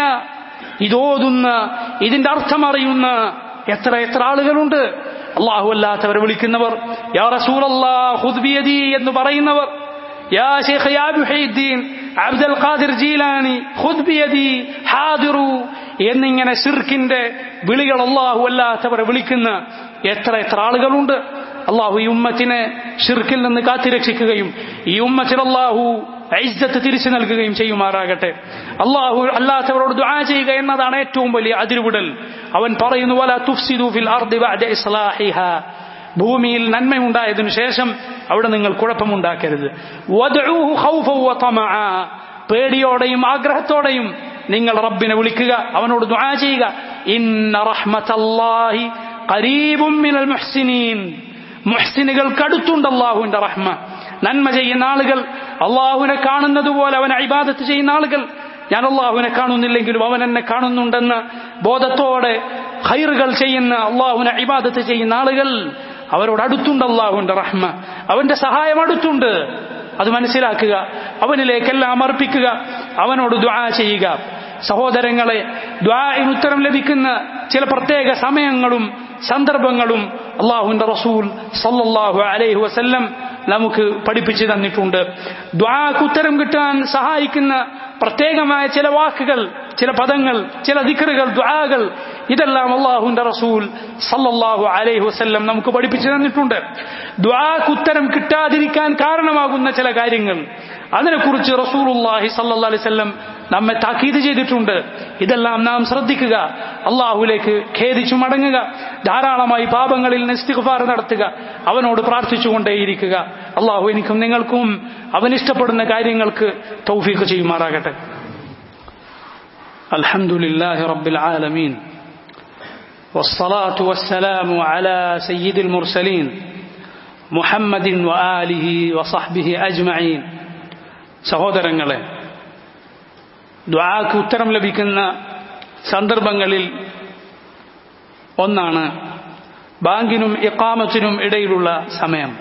Speaker 1: ഇതോതുന്ന ഇതിന്റെ അർത്ഥം അറിയുന്ന എത്ര എത്ര ആളുകളുണ്ട് അള്ളാഹു അല്ലാത്തവരെ വിളിക്കുന്നവർ യാ റസൂലല്ലാ ഖുദ് ബിയദി എന്ന് പറയുന്നവർ യാ ശൈഖ് യാ മുഹീദ്ദീൻ അബ്ദുൽ ഖാദിർ ജീലാനി ഖുദ് ബിയദി ഹാദിറു എന്നിങ്ങനെ ഷിർക്കിന്റെ വിളികൾ അള്ളാഹു അല്ലാത്തവരെ വിളിക്കുന്ന എത്ര എത്ര ആളുകളുണ്ട് അള്ളാഹു ഈ ഉമ്മത്തിനെ ഷിർക്കിൽ നിന്ന് കാത്തിരക്ഷിക്കുകയും ഈ ഉമ്മത്തിൽ അള്ളാഹു ഐസത്ത് തിരിച്ചു നൽകുകയും ചെയ്യുമാറാകട്ടെ അള്ളാഹു അല്ലാത്തവരോട് ദുആ ചെയ്യുക എന്നതാണ് ഏറ്റവും വലിയ അതിരുവിടൽ അവൻ പറയുന്നു വല തുഫ്സിദു ഫിൽ അർദി ബഅദ ഇസ്ലാഹിഹ ഭൂമിയിൽ നന്മയുണ്ടായതിനു ശേഷം അവിടെ നിങ്ങൾ കുഴപ്പമുണ്ടാക്കരുത് വദ്ഉഹു ഖൗഫൻ വതമഅ പേടിയോടെയും ആഗ്രഹത്തോടെയും നിങ്ങൾ റബ്ബിനെ വിളിക്കുക അവനോട് ദുആ ചെയ്യുക ഇന്ന റഹ്മത്തല്ലാഹി ഖരീബും മിനൽ മുഹ്സിനീൻ മുഹ്സിനുകൾക്ക് അടുത്തുണ്ട് അള്ളാഹുവിന്റെ റഹ്മ നന്മ ചെയ്യുന്ന ആളുകൾ അള്ളാഹുവിനെ കാണുന്നത് പോലെ അവനെ ഇബാദത്ത് ചെയ്യുന്ന ആളുകൾ ഞാൻ അള്ളാഹുവിനെ കാണുന്നില്ലെങ്കിലും അവൻ എന്നെ കാണുന്നുണ്ടെന്ന ബോധത്തോടെ ഹൈറുകൾ ചെയ്യുന്ന അള്ളാഹുവിനെ ഇബാദത്ത് ചെയ്യുന്ന ആളുകൾ അവരോട് അടുത്തുണ്ട് അള്ളാഹുവിന്റെ റഹ്മ അവന്റെ സഹായം അടുത്തുണ്ട് അത് മനസ്സിലാക്കുക അവനിലേക്കെല്ലാം അർപ്പിക്കുക അവനോട് ദ്വാ ചെയ്യുക സഹോദരങ്ങളെ ദ്വാഇന് ഉത്തരം ലഭിക്കുന്ന ചില പ്രത്യേക സമയങ്ങളും സന്ദർഭങ്ങളും അള്ളാഹുവിന്റെ റസൂൽ സല്ലല്ലാഹു അലൈഹി വസല്ലം നമുക്ക് പഠിപ്പിച്ചു തന്നിട്ടുണ്ട് ദ്വാക്ക് ഉത്തരം കിട്ടാൻ സഹായിക്കുന്ന പ്രത്യേകമായ ചില വാക്കുകൾ ചില പദങ്ങൾ ചില ദിക്കറുകൾ ദ്വാകൾ ഇതെല്ലാം അള്ളാഹുന്റെ റസൂൽ സല്ലല്ലാഹു അലൈഹി വസല്ലം നമുക്ക് പഠിപ്പിച്ചു തന്നിട്ടുണ്ട് ദ്വാക്ക് ഉത്തരം കിട്ടാതിരിക്കാൻ കാരണമാകുന്ന ചില കാര്യങ്ങൾ അതിനെക്കുറിച്ച് റസൂലുള്ളാഹി സല്ലല്ലാഹു അലൈഹി വസല്ലം നമ്മെ താക്കീത് ചെയ്തിട്ടുണ്ട് ഇതെല്ലാം നാം ശ്രദ്ധിക്കുക അള്ളാഹുലേക്ക് ഖേദിച്ചു മടങ്ങുക ധാരാളമായി പാപങ്ങളിൽ നിസ്തിഗ്ഫാർ നടത്തുക അവനോട് പ്രാർത്ഥിച്ചുകൊണ്ടേയിരിക്കുക അള്ളാഹു എനിക്കും നിങ്ങൾക്കും അവനിഷ്ടപ്പെടുന്ന കാര്യങ്ങൾക്ക് തൗഫീഖ് ചെയ്യുമാറാകട്ടെ الحمد لله رب العالمين والصلاة والسلام على سيد المرسلين محمد وآله وصحبه أجمعين സഹോദരങ്ങളെ ദ്വാക്ക് ഉത്തരം ലഭിക്കുന്ന സന്ദർഭങ്ങളിൽ ഒന്നാണ് ബാങ്കിനും ഇഖാമത്തിനും ഇടയിലുള്ള സമയം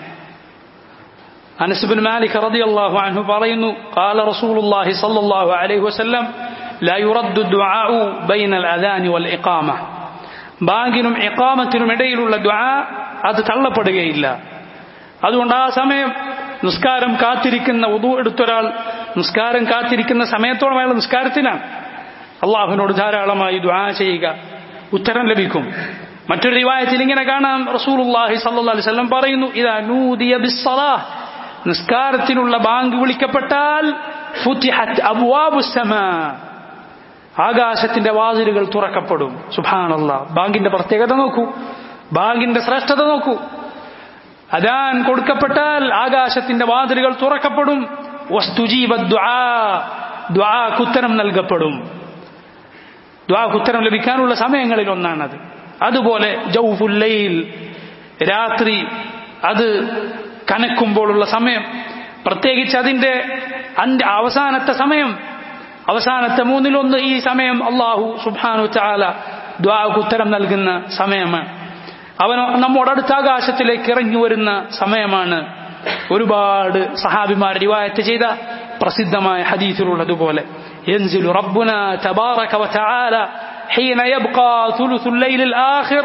Speaker 1: അനസ്ബിൻ മാലിക് റളിയല്ലാഹു അൻഹു പറയുന്നു قال رسول الله صلى الله عليه وسلم لا يرد الدعاء بين الأذان والإقامة ബാങ്കിനും ഇഖാമത്തിനും ഇടയിലുള്ള ദുആ അത് തള്ളപ്പെടുകയില്ല അതുകൊണ്ട് ആ സമയം നിസ്കാരം കാത്തിരിക്കുന്ന ഉദു എടുത്തൊരാൾ നിസ്കാരം കാത്തിരിക്കുന്ന സമയത്തോളം അയാൾ നിസ്കാരത്തിനാണ് അള്ളാഹുവിനോട് ധാരാളമായി ദുആ ചെയ്യുക ഉത്തരം ലഭിക്കും മറ്റൊരു റിവായത്തിൽ ഇങ്ങനെ കാണാം റസൂലുള്ളാഹി സല്ലല്ലാഹു അലൈഹി വസല്ലം പറയുന്നു ഇദാ നൂദിയ ബിസ്സലാഹ് നിസ്കാരത്തിനുള്ള ബാങ്ക് വിളിക്കപ്പെട്ടാൽ ഫുത്തിഹത്ത് അബ്വാബുസ് സമാ ആകാശത്തിന്റെ വാതിലുകൾ തുറക്കപ്പെടും സുബാനല്ല ബാങ്കിന്റെ പ്രത്യേകത നോക്കൂ ബാങ്കിന്റെ ശ്രേഷ്ഠത നോക്കൂ അതാൻ കൊടുക്കപ്പെട്ടാൽ ആകാശത്തിന്റെ വാതിലുകൾ തുറക്കപ്പെടും വസ്തുജീബ ദ്വാക്കുത്തരം നൽകപ്പെടും ദ്വാക്കുത്തരം ലഭിക്കാനുള്ള സമയങ്ങളിൽ ഒന്നാണത് അതുപോലെ ജൗഫുല്ലയിൽ രാത്രി അത് കനക്കുമ്പോഴുള്ള സമയം പ്രത്യേകിച്ച് അതിന്റെ അവസാനത്തെ സമയം അവസാനത്തെ മൂന്നിലൊന്ന് ഈ സമയം അള്ളാഹു സുബാനു ചാല ദ്വാക്ക് ഉത്തരം നൽകുന്ന സമയമാണ് അവൻ നമ്മോടടുത്ത ആകാശത്തിലേക്ക് ഇറങ്ങി വരുന്ന സമയമാണ് ഒരുപാട് സഹാബിമാർ റിവായത്ത് ചെയ്ത പ്രസിദ്ധമായ ഹദീസിലുള്ളതുപോലെ ينزل ربنا تبارك وتعالى حين يبقى ثلث الليل الآخر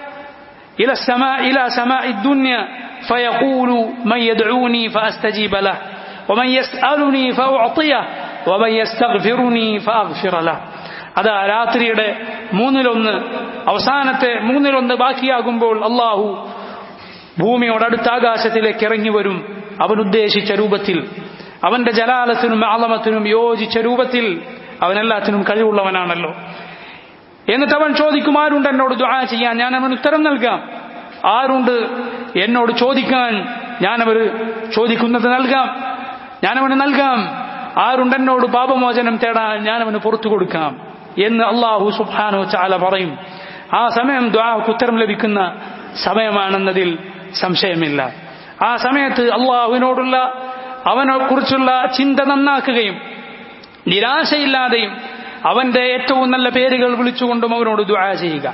Speaker 1: إلى السماء إلى سماء الدنيا فيقول من يدعوني فأستجيب له ومن يسألني فأعطيه ومن يستغفرني فأغفر له അതാ രാത്രിയുടെ മൂന്നിലൊന്ന് അവസാനത്തെ മൂന്നിലൊന്ന് ബാക്കിയാകുമ്പോൾ അള്ളാഹു ഭൂമിയോടടുത്ത ആകാശത്തിലേക്ക് ഇറങ്ങി വരും അവൻ ഉദ്ദേശിച്ച രൂപത്തിൽ അവന്റെ ജലാലത്തിനും ആലമത്തിനും യോജിച്ച രൂപത്തിൽ അവനെല്ലാത്തിനും കഴിവുള്ളവനാണല്ലോ എന്നിട്ട് അവൻ ചോദിക്കും ആരുണ്ട് എന്നോട് ദുആ ചെയ്യാൻ ഞാൻ അവന് ഉത്തരം നൽകാം ആരുണ്ട് എന്നോട് ചോദിക്കാൻ ഞാനവർ ചോദിക്കുന്നത് നൽകാം ഞാനവന് നൽകാം ആരുണ്ട് എന്നോട് പാപമോചനം തേടാൻ ഞാനവന് പുറത്തു കൊടുക്കാം എന്ന് അള്ളാഹു സുബ്ഹാനു ചാല പറയും ആ സമയം ദ്വാക്ക് ഉത്തരം ലഭിക്കുന്ന സമയമാണെന്നതിൽ സംശയമില്ല ആ സമയത്ത് അള്ളാഹുവിനോടുള്ള അവനെ കുറിച്ചുള്ള ചിന്ത നന്നാക്കുകയും നിരാശയില്ലാതെയും അവന്റെ ഏറ്റവും നല്ല പേരുകൾ വിളിച്ചുകൊണ്ടും അവനോട് ദ്വാ ചെയ്യുക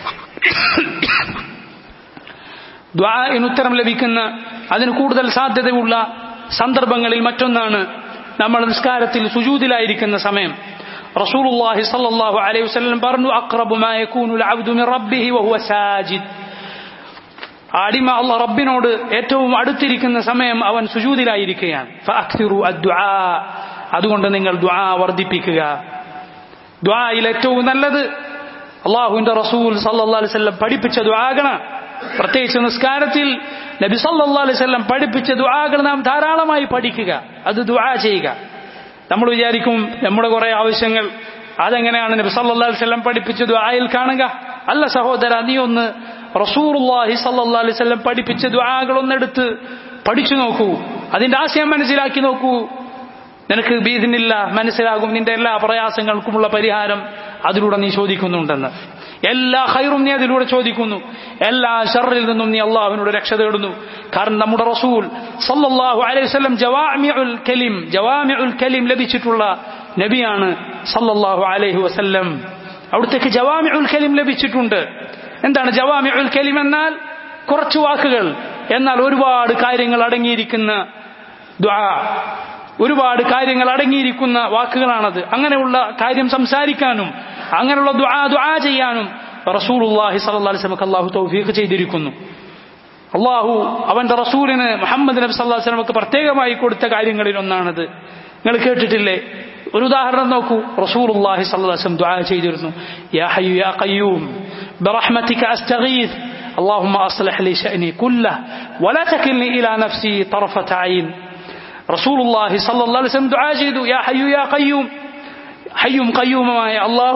Speaker 1: ദ്വാന് ഉത്തരം ലഭിക്കുന്ന അതിന് കൂടുതൽ സാധ്യതയുള്ള സന്ദർഭങ്ങളിൽ മറ്റൊന്നാണ് നമ്മൾ നിസ്കാരത്തിൽ സുജൂദിലായിരിക്കുന്ന സമയം റസൂലുള്ളാഹി സ്വല്ലല്ലാഹു അലൈഹി വസല്ലം പറഞ്ഞു അഖ്റബു മാ യകൂനുൽ അബ്ദു മിൻ റബ്ബിഹി വഹുവ സാജിദ് അടിമ അള്ളാഹ് റബ്ബിനോട് ഏറ്റവും അടുത്തിരിക്കുന്ന സമയം അവൻ സുജൂദിലായിരിക്കുകയാണ് ഫഅക്തിറു അദ്ദുആ അതുകൊണ്ട് നിങ്ങൾ ദുആ വർദ്ധിപ്പിക്കുക ദുആയിൽ ഏറ്റവും നല്ലത് അള്ളാഹുവിന്റെ റസൂൽ സല്ലല്ലാഹു അലൈഹി വസല്ലം പഠിപ്പിച്ച ദുആകളാണ് പ്രത്യേകിച്ച് നിസ്കാരത്തിൽ നബി സല്ലല്ലാഹു അലൈഹി വസല്ലം പഠിപ്പിച്ച ദുആകൾ നാം ധാരാളമായി പഠിക്കുക അത് ദുആ ചെയ്യുക നമ്മൾ വിചാരിക്കും നമ്മുടെ കുറെ ആവശ്യങ്ങൾ അതെങ്ങനെയാണ് നബി സല്ലല്ലാഹു അലൈഹി വസല്ലം പഠിപ്പിച്ച ദുആയിൽ കാണുക അല്ല സഹോദര നീ ഒന്ന് റസൂറുല്ലാഹി സല്ലല്ലാഹു അലൈഹി വസല്ലം പഠിപ്പിച്ച ദുആകൾ ഒന്നെടുത്ത് പഠിച്ചു നോക്കൂ അതിന്റെ ആശയം മനസ്സിലാക്കി നോക്കൂ നിനക്ക് ബീദിനില്ല മനസ്സിലാകും നിന്റെ എല്ലാ പ്രയാസങ്ങൾക്കുമുള്ള പരിഹാരം അതിലൂടെ നീ ചോദിക്കുന്നുണ്ടെന്ന് എല്ലാ ഹൈറും നീ അതിലൂടെ ചോദിക്കുന്നു എല്ലാ ഷറിൽ നിന്നും നീ അള്ളാഹുവിനോട് രക്ഷ തേടുന്നു കാരണം നമ്മുടെ റസൂൽ സല്ലല്ലാഹു അലൈഹി വസല്ലം ജവാമിഉൽ കലിം ജവാമിഉൽ കലിം ലഭിച്ചിട്ടുള്ള നബിയാണ് സല്ലല്ലാഹു അലൈഹി വസല്ലം അവിടത്തേക്ക് ജവാമിഉൽ കലിം ലഭിച്ചിട്ടുണ്ട് എന്താണ് ജവാമിഉൽ കലിം എന്നാൽ കുറച്ച് വാക്കുകൾ എന്നാൽ ഒരുപാട് കാര്യങ്ങൾ അടങ്ങിയിരിക്കുന്ന ദ്വാ ഒരുപാട് കാര്യങ്ങൾ അടങ്ങിയിരിക്കുന്ന വാക്കുകളാണത് അങ്ങനെയുള്ള കാര്യം സംസാരിക്കാനും അങ്ങനെയുള്ള ദുആ ദുആ ചെയ്യാനും റസൂലുള്ളാഹി സ്വല്ലല്ലാഹു അലൈഹി വസല്ലം അല്ലാഹു തൗഫീഖ് ചെയ്തിരിക്കുന്നു അള്ളാഹു അവന്റെ റസൂലിന് മുഹമ്മദ് നബി സല്ലല്ലാഹു അലൈഹി വസല്ലമക്ക് പ്രത്യേകമായി കൊടുത്ത കാര്യങ്ങളിൽ ഒന്നാണത് നിങ്ങൾ കേട്ടിട്ടില്ലേ ഒരു ഉദാഹരണം നോക്കൂ റസൂലുള്ളാഹി സ്വല്ലല്ലാഹു അലൈഹി വസല്ലം ദുആ ചെയ്തിരുന്നു യാ ഹയ്യു യാ ഖയ്യൂം ബിറഹ്മതിക അസ്തഗീസ് اللهم أصلح لي شأني كله ولا تكلني إلى نفسي طرفة عين رسول الله صلى الله عليه وسلم دعاء جيدو يا حي يا قيوم حي قيوم ما يا الله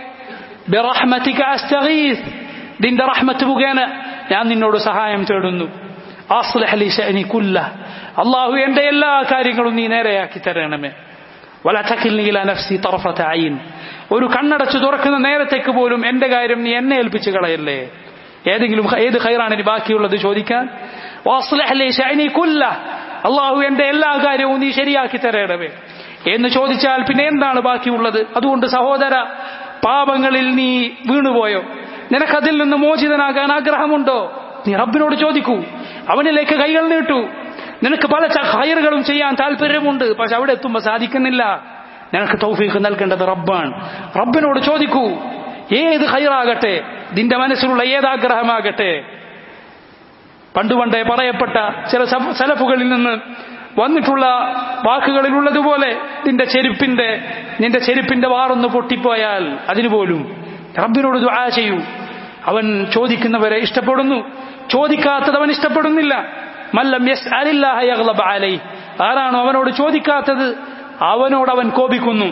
Speaker 1: برحمتك أستغيث നിന്റെ റഹ്മത്ത് മുഖേന ഞാൻ നിന്നോട് സഹായം തേടുന്നു ആസ്ലഹ് ലി ശഅനി കുല്ല അള്ളാഹു എന്റെ എല്ലാ കാര്യങ്ങളും നീ നേരെയാക്കി തരണമേ വല തഖിൽനി ഇലാ നഫ്സി തറഫത ഐൻ ഒരു കണ്ണടച്ച് തുറക്കുന്ന നേരത്തേക്ക് പോലും എന്റെ കാര്യം നീ എന്നെ ഏൽപ്പിച്ചു കളയല്ലേ ഏതെങ്കിലും ഏത് ഖൈറാണ് ഇനി ബാക്കിയുള്ളത് ചോദിക്കാൻ വാസ്ലഹ് ലി ശഅനി കുല്ല അള്ളാഹു എന്റെ എല്ലാ കാര്യവും നീ ശരിയാക്കി തരണമേ എന്ന് ചോദിച്ചാൽ പിന്നെ എന്താണ് ബാക്കിയുള്ളത് അതുകൊണ്ട് സഹോദര പാപങ്ങളിൽ നീ വീണുപോയോ നിനക്കതിൽ നിന്ന് മോചിതനാകാൻ ആഗ്രഹമുണ്ടോ നീ റബ്ബിനോട് ചോദിക്കൂ അവനിലേക്ക് കൈകൾ നീട്ടൂ നിനക്ക് പല ഹയറുകളും ചെയ്യാൻ താല്പര്യമുണ്ട് പക്ഷെ അവിടെ എത്തുമ്പോൾ സാധിക്കുന്നില്ല നിനക്ക് തൗഫീഖ് നൽകേണ്ടത് റബ്ബാണ് റബ്ബിനോട് ചോദിക്കൂ ഏത് ഹൈറാകട്ടെ നിന്റെ മനസ്സിലുള്ള ഏതാഗ്രഹമാകട്ടെ പണ്ട് പണ്ടേ പറയപ്പെട്ട ചില സലഫുകളിൽ നിന്ന് വന്നിട്ടുള്ള വാക്കുകളിലുള്ളതുപോലെ നിന്റെ ചെരുപ്പിന്റെ നിന്റെ ചെരുപ്പിന്റെ വാറൊന്ന് പൊട്ടിപ്പോയാൽ അതിനുപോലും റബ്ബിനോട് ദുആ ചെയ്യൂ അവൻ ചോദിക്കുന്നവരെ ഇഷ്ടപ്പെടുന്നു ചോദിക്കാത്തത് അവൻ ഇഷ്ടപ്പെടുന്നില്ല മല്ലം യസ് അലൈ ആരാണോ അവനോട് ചോദിക്കാത്തത് അവനോട് അവൻ കോപിക്കുന്നു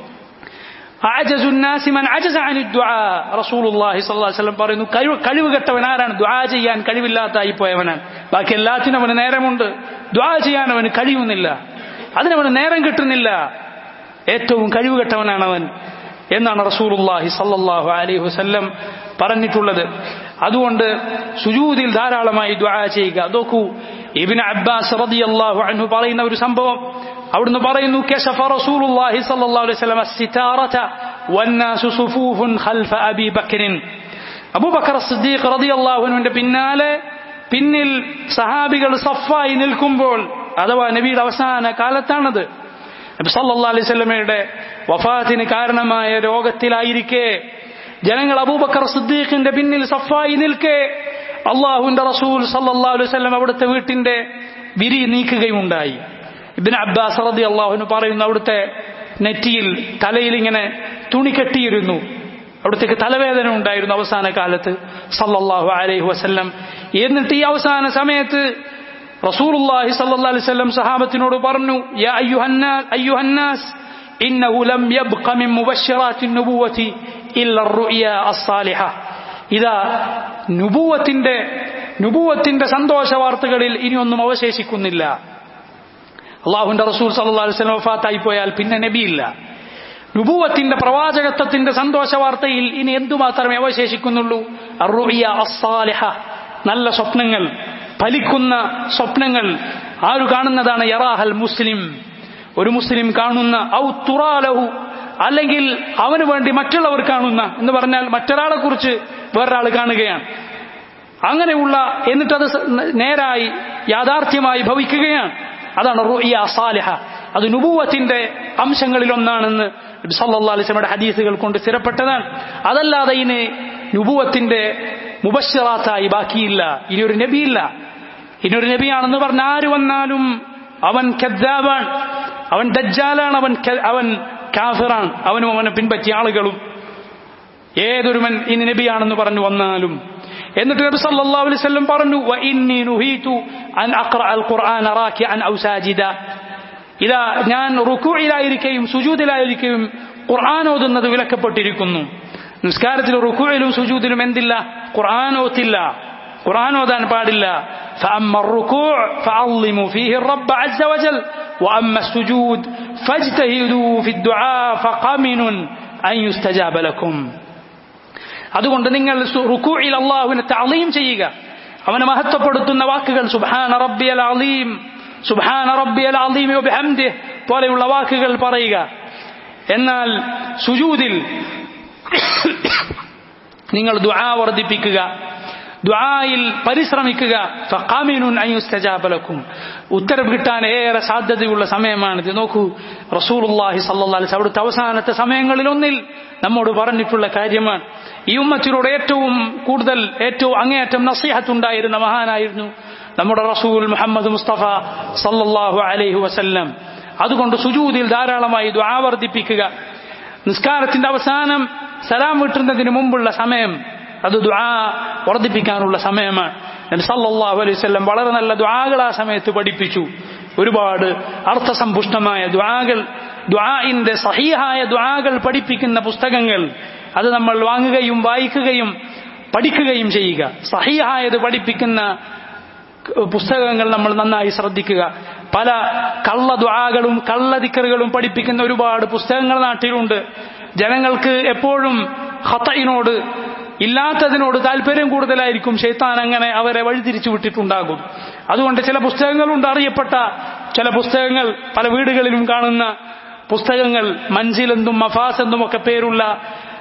Speaker 1: അഅജസു الناس من عجز عن الدعاء رسول الله صلى الله عليه وسلم പറയുന്നു കഴിവ് കെട്ടവൻ ആരാണ് ദുആ ചെയ്യാൻ കഴിവില്ലാത്തായി പോയവനാണ് ബാക്കി എല്ലാത്തിനും അവന് നേരമുണ്ട് ദുആ ചെയ്യാൻ അവന് കഴിയുന്നില്ല അതിനവന് നേരം കിട്ടുന്നില്ല ഏറ്റവും കഴിവ് കെട്ടവനാണ് അവൻ എന്നാണ് റസൂലുള്ളാഹി സല്ലല്ലാഹു അലൈഹി വസല്ലം പറഞ്ഞിട്ടുള്ളത് അതുകൊണ്ട് സുജൂദിൽ ധാരാളമായി ദുആ ചെയ്യുക നോക്കൂ ഇബ്നു അബ്ബാസ് റളിയല്ലാഹു അൻഹു പറയുന്ന ഒരു സംഭവം അവിടുന്ന് പറയുന്നു കശഫ റസൂലുള്ളാഹി സ്വല്ലല്ലാഹു അലൈഹി വസല്ലം അസ്സിതാറത വന്നാസു സുഫൂഫുൻ ഖൽഫ അബീ ബക്കറിൻ അബൂബക്കർ സിദ്ദീഖ് റളിയല്ലാഹു അൻഹുവിന്റെ പിന്നാലെ പിന്നിൽ സഹാബികൾ സഫായി നിൽക്കുമ്പോൾ അഥവാ നബിയുടെ അവസാന കാലത്താണത് നബി സല്ലല്ലാഹു അലൈഹി വസല്ലമയുടെ വഫാത്തിന് കാരണമായ രോഗത്തിലായിരിക്കെ ജനങ്ങൾ അബൂബക്കർ സിദ്ദീഖിന്റെ പിന്നിൽ സഫായി നിൽക്കെ അള്ളാഹുവിന്റെ റസൂൽ സല്ലല്ലാഹു അലൈഹി വസല്ലം അവിടുത്തെ വീട്ടിന്റെ വിരി നീക്കുകയുണ്ടായി ഇബിൻ അബ്ബാസ് റതി അള്ളാഹുന് പറയുന്നു അവിടുത്തെ നെറ്റിയിൽ തലയിൽ ഇങ്ങനെ തുണി കെട്ടിയിരുന്നു അവിടത്തേക്ക് തലവേദന ഉണ്ടായിരുന്നു അവസാന കാലത്ത് സല്ലല്ലാഹു അലൈഹി വസല്ലം എന്നിട്ട് ഈ അവസാന സമയത്ത് റസൂലുള്ളാഹി സല്ലല്ലാഹു അലൈഹി വസല്ലം സഹാബത്തിനോട് പറഞ്ഞു യാ അയ്യുഹന്നാസ് അയ്യുഹന്നാസ് ഇന്നഹു ലം യബ്ഖ മിൻ മുബശ്ശിറാത്തി നുബുവതി ഇല്ല الرؤيا الصالحة ഇതാ നുബുവത്തിന്റെ നുബുവത്തിന്റെ സന്തോഷ വാർത്തകളിൽ ഇനിയൊന്നും അവശേഷിക്കുന്നില്ല അള്ളാഹുന്റെ റസൂൽ സല്ലല്ലാഹു അലൈഹി വസല്ലം വഫാത്തായി പോയാൽ പിന്നെ നബിയില്ല നുബുവത്തിന്റെ പ്രവാചകത്വത്തിന്റെ സന്തോഷ വാർത്തയിൽ ഇനി എന്തുമാത്രമേ അവശേഷിക്കുന്നുള്ളൂ അറുഇയ അസ്സാലിഹ നല്ല സ്വപ്നങ്ങൾ ഫലിക്കുന്ന സ്വപ്നങ്ങൾ ആരു കാണുന്നതാണ് യറാഹൽ മുസ്ലിം ഒരു മുസ്ലിം കാണുന്ന ഔ തുറാലഹു അല്ലെങ്കിൽ അവന് വേണ്ടി മറ്റുള്ളവർ കാണുന്ന എന്ന് പറഞ്ഞാൽ മറ്റൊരാളെ കുറിച്ച് വേറൊരാൾ കാണുകയാണ് അങ്ങനെയുള്ള എന്നിട്ടത് നേരായി യാഥാർത്ഥ്യമായി ഭവിക്കുകയാണ് അതാണ് റുഇയ സാലിഹ അത് നുബൂവത്തിന്റെ അംശങ്ങളിൽ ഒന്നാണെന്ന് സല്ലല്ലാഹു അലൈഹി വസല്ലമയുടെ ഹദീസുകൾ കൊണ്ട് സ്ഥിരപ്പെട്ടതാണ് അതല്ലാതെ ഇനി നുബൂവത്തിന്റെ മുബശ്ശറാത്തായി ബാക്കിയില്ല ഇനി ഒരു നബിയില്ല ഇനി ഒരു നബിയാണെന്ന് പറഞ്ഞ ആര് വന്നാലും അവൻ കദ്ദാബാണ് അവൻ ദജ്ജാലാണ് അവൻ അവൻ കാഫിറാണ് അവനും അവനെ പിൻപറ്റിയ ആളുകളും ഏതൊരുവൻ ഇനി നബിയാണെന്ന് പറഞ്ഞു വന്നാലും എന്നിട്ട് നബി സല്ലല്ലാഹു അലൈഹി വസല്ലം പറഞ്ഞു വ ഇന്നി നുഹീതു അൻ അഖറ അൽ ഖുർആന റാക്കിഅൻ ഔ സാജിദ ഇതാ ഞാൻ റുക്കുയിലായിരിക്കുകയും സുജൂദിലായിരിക്കുകയും ഖുർആൻ ഓതുന്നത് വിലക്കപ്പെട്ടിരിക്കുന്നു നിസ്കാരത്തിൽ റുക്കുയിലും സുജൂദിലും എന്തില്ല ഖുർആൻ ഓത്തില്ല ഖുർആൻ ഓതാൻ പാടില്ല فأما الركوع فعظموا فيه الرب عز وجل وأما السجود فاجتهدوا في الدعاء فقمن أن يستجاب لكم അതുകൊണ്ട് നിങ്ങൾ റുക്കൂയിൽ അള്ളാഹുവിനെ തളീം ചെയ്യുക അവനെ മഹത്വപ്പെടുത്തുന്ന വാക്കുകൾ സുബാന റബ്ബിയൽ അലീം സുബാന റബ്ബിയൽ അലീം ബിഹംദിഹ് പോലെയുള്ള വാക്കുകൾ പറയുക എന്നാൽ സുജൂദിൽ നിങ്ങൾ ദുആ വർദ്ധിപ്പിക്കുക ദുആയിൽ പരിശ്രമിക്കുക ഫഖാമിനുൻ അയ്യുസ്തജാബലക്കും ഉത്തരം കിട്ടാൻ ഏറെ സാധ്യതയുള്ള സമയമാണിത് നോക്കൂ റസൂലുള്ളാഹി സല്ലല്ലാഹു അലൈഹി അവിടുത്തെ അവസാനത്തെ സമയങ്ങളിൽ ഒന്നിൽ നമ്മോട് പറഞ്ഞിട്ടുള്ള കാര്യമാണ് ഈ ഉമ്മത്തിനോട് ഏറ്റവും കൂടുതൽ ഏറ്റവും അങ്ങേയറ്റം നസീഹത്തുണ്ടായിരുന്ന മഹാനായിരുന്നു നമ്മുടെ റസൂൽ മുഹമ്മദ് മുസ്തഫ സല്ലല്ലാഹു അലൈഹി വസല്ലം അതുകൊണ്ട് സുജൂദിൽ ധാരാളമായി ദുആ വർദ്ധിപ്പിക്കുക നിസ്കാരത്തിന്റെ അവസാനം സലാം വിട്ടുന്നതിന് മുമ്പുള്ള സമയം അത് ദുആ വർദ്ധിപ്പിക്കാനുള്ള സമയമാണ് നബി സല്ലല്ലാഹു അലൈഹി വസല്ലം വളരെ നല്ല ദുആകൾ ആ സമയത്ത് പഠിപ്പിച്ചു ഒരുപാട് അർത്ഥസമ്പുഷ്ടമായ ദുആകൾ ദുആഇന്റെ സഹീഹായ ദുആകൾ പഠിപ്പിക്കുന്ന പുസ്തകങ്ങൾ അത് നമ്മൾ വാങ്ങുകയും വായിക്കുകയും പഠിക്കുകയും ചെയ്യുക സഹീഹായത് പഠിപ്പിക്കുന്ന പുസ്തകങ്ങൾ നമ്മൾ നന്നായി ശ്രദ്ധിക്കുക പല കള്ള ദ്വാകളും കള്ള ദിക്കറുകളും പഠിപ്പിക്കുന്ന ഒരുപാട് പുസ്തകങ്ങൾ നാട്ടിലുണ്ട് ജനങ്ങൾക്ക് എപ്പോഴും ഹത്തയിനോട് ഇല്ലാത്തതിനോട് താല്പര്യം കൂടുതലായിരിക്കും ഷെയ്ത്താൻ അങ്ങനെ അവരെ വഴിതിരിച്ചു വിട്ടിട്ടുണ്ടാകും അതുകൊണ്ട് ചില പുസ്തകങ്ങളുണ്ട് അറിയപ്പെട്ട ചില പുസ്തകങ്ങൾ പല വീടുകളിലും കാണുന്ന പുസ്തകങ്ങൾ മഞ്ചിലെന്നും മഫാസ് എന്നും ഒക്കെ പേരുള്ള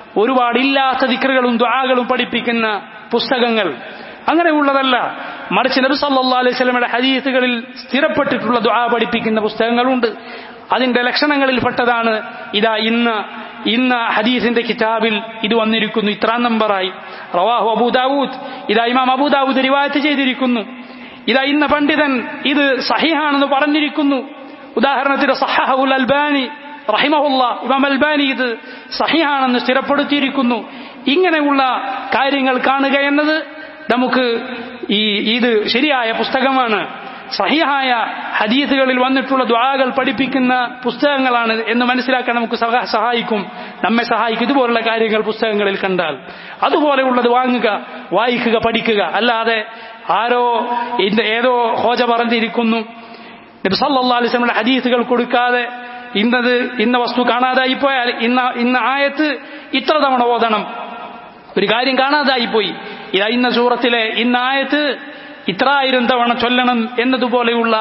Speaker 1: ഒരുപാട് ഇല്ലാത്ത ദിക്കറുകളും ദ്വാകളും പഠിപ്പിക്കുന്ന പുസ്തകങ്ങൾ അങ്ങനെയുള്ളതല്ല മറിച്ച് നബി സല്ലല്ലാഹു അലൈഹി വസല്ലമയുടെ ഹദീസുകളിൽ സ്ഥിരപ്പെട്ടിട്ടുള്ള ദുആ പഠിപ്പിക്കുന്ന പുസ്തകങ്ങളുണ്ട് അതിന്റെ ലക്ഷണങ്ങളിൽ പെട്ടതാണ് ഇതാ ഇന്ന് ഇന്ന് ഹദീസിന്റെ കിതാബിൽ ഇത് വന്നിരിക്കുന്നു ഇത്രാം നമ്പറായി റവാഹു അബൂദാവൂദ് ഇതാ ഇമാം അബൂദാവൂദ് റിവായത്ത് ചെയ്തിരിക്കുന്നു ഇതാ ഇന്ന പണ്ഡിതൻ ഇത് സഹിഹാണെന്ന് പറഞ്ഞിരിക്കുന്നു ഉദാഹരണത്തിന് സഹഹുൽ അൽബാനി റഹിമഹുല്ല ഇമാം അൽബാനി ഇത് സഹിഹാണെന്ന് സ്ഥിരപ്പെടുത്തിയിരിക്കുന്നു ഇങ്ങനെയുള്ള കാര്യങ്ങൾ കാണുക എന്നത് നമുക്ക് ഈ ഇത് ശരിയായ പുസ്തകമാണ് സഹിഹായ ഹദീസുകളിൽ വന്നിട്ടുള്ള ദ്വാകൾ പഠിപ്പിക്കുന്ന പുസ്തകങ്ങളാണ് എന്ന് മനസ്സിലാക്കാൻ നമുക്ക് സഹ- സഹായിക്കും നമ്മെ സഹായിക്കും ഇതുപോലുള്ള കാര്യങ്ങൾ പുസ്തകങ്ങളിൽ കണ്ടാൽ അതുപോലെയുള്ളത് വാങ്ങുക വായിക്കുക പഠിക്കുക അല്ലാതെ ആരോ ഇന്ന് ഏതോ ഹോജ പറഞ്ഞിരിക്കുന്നു നബി സല്ലല്ലാഹു അലൈഹി വസല്ലമയുടെ ഹദീസുകൾ കൊടുക്കാതെ ഇന്നത് ഇന്ന വസ്തു കാണാതായി പോയാൽ ഇന്ന ഇന്ന ആയത്ത് ഇത്ര തവണ ഓതണം ഒരു കാര്യം കാണാതായിപ്പോയി ഇതാ ഇന്ന സൂറത്തിലെ ഇന്ന ആയത്ത് ഇത്ര ആയിരം തവണ ചൊല്ലണം എന്നതുപോലെയുള്ള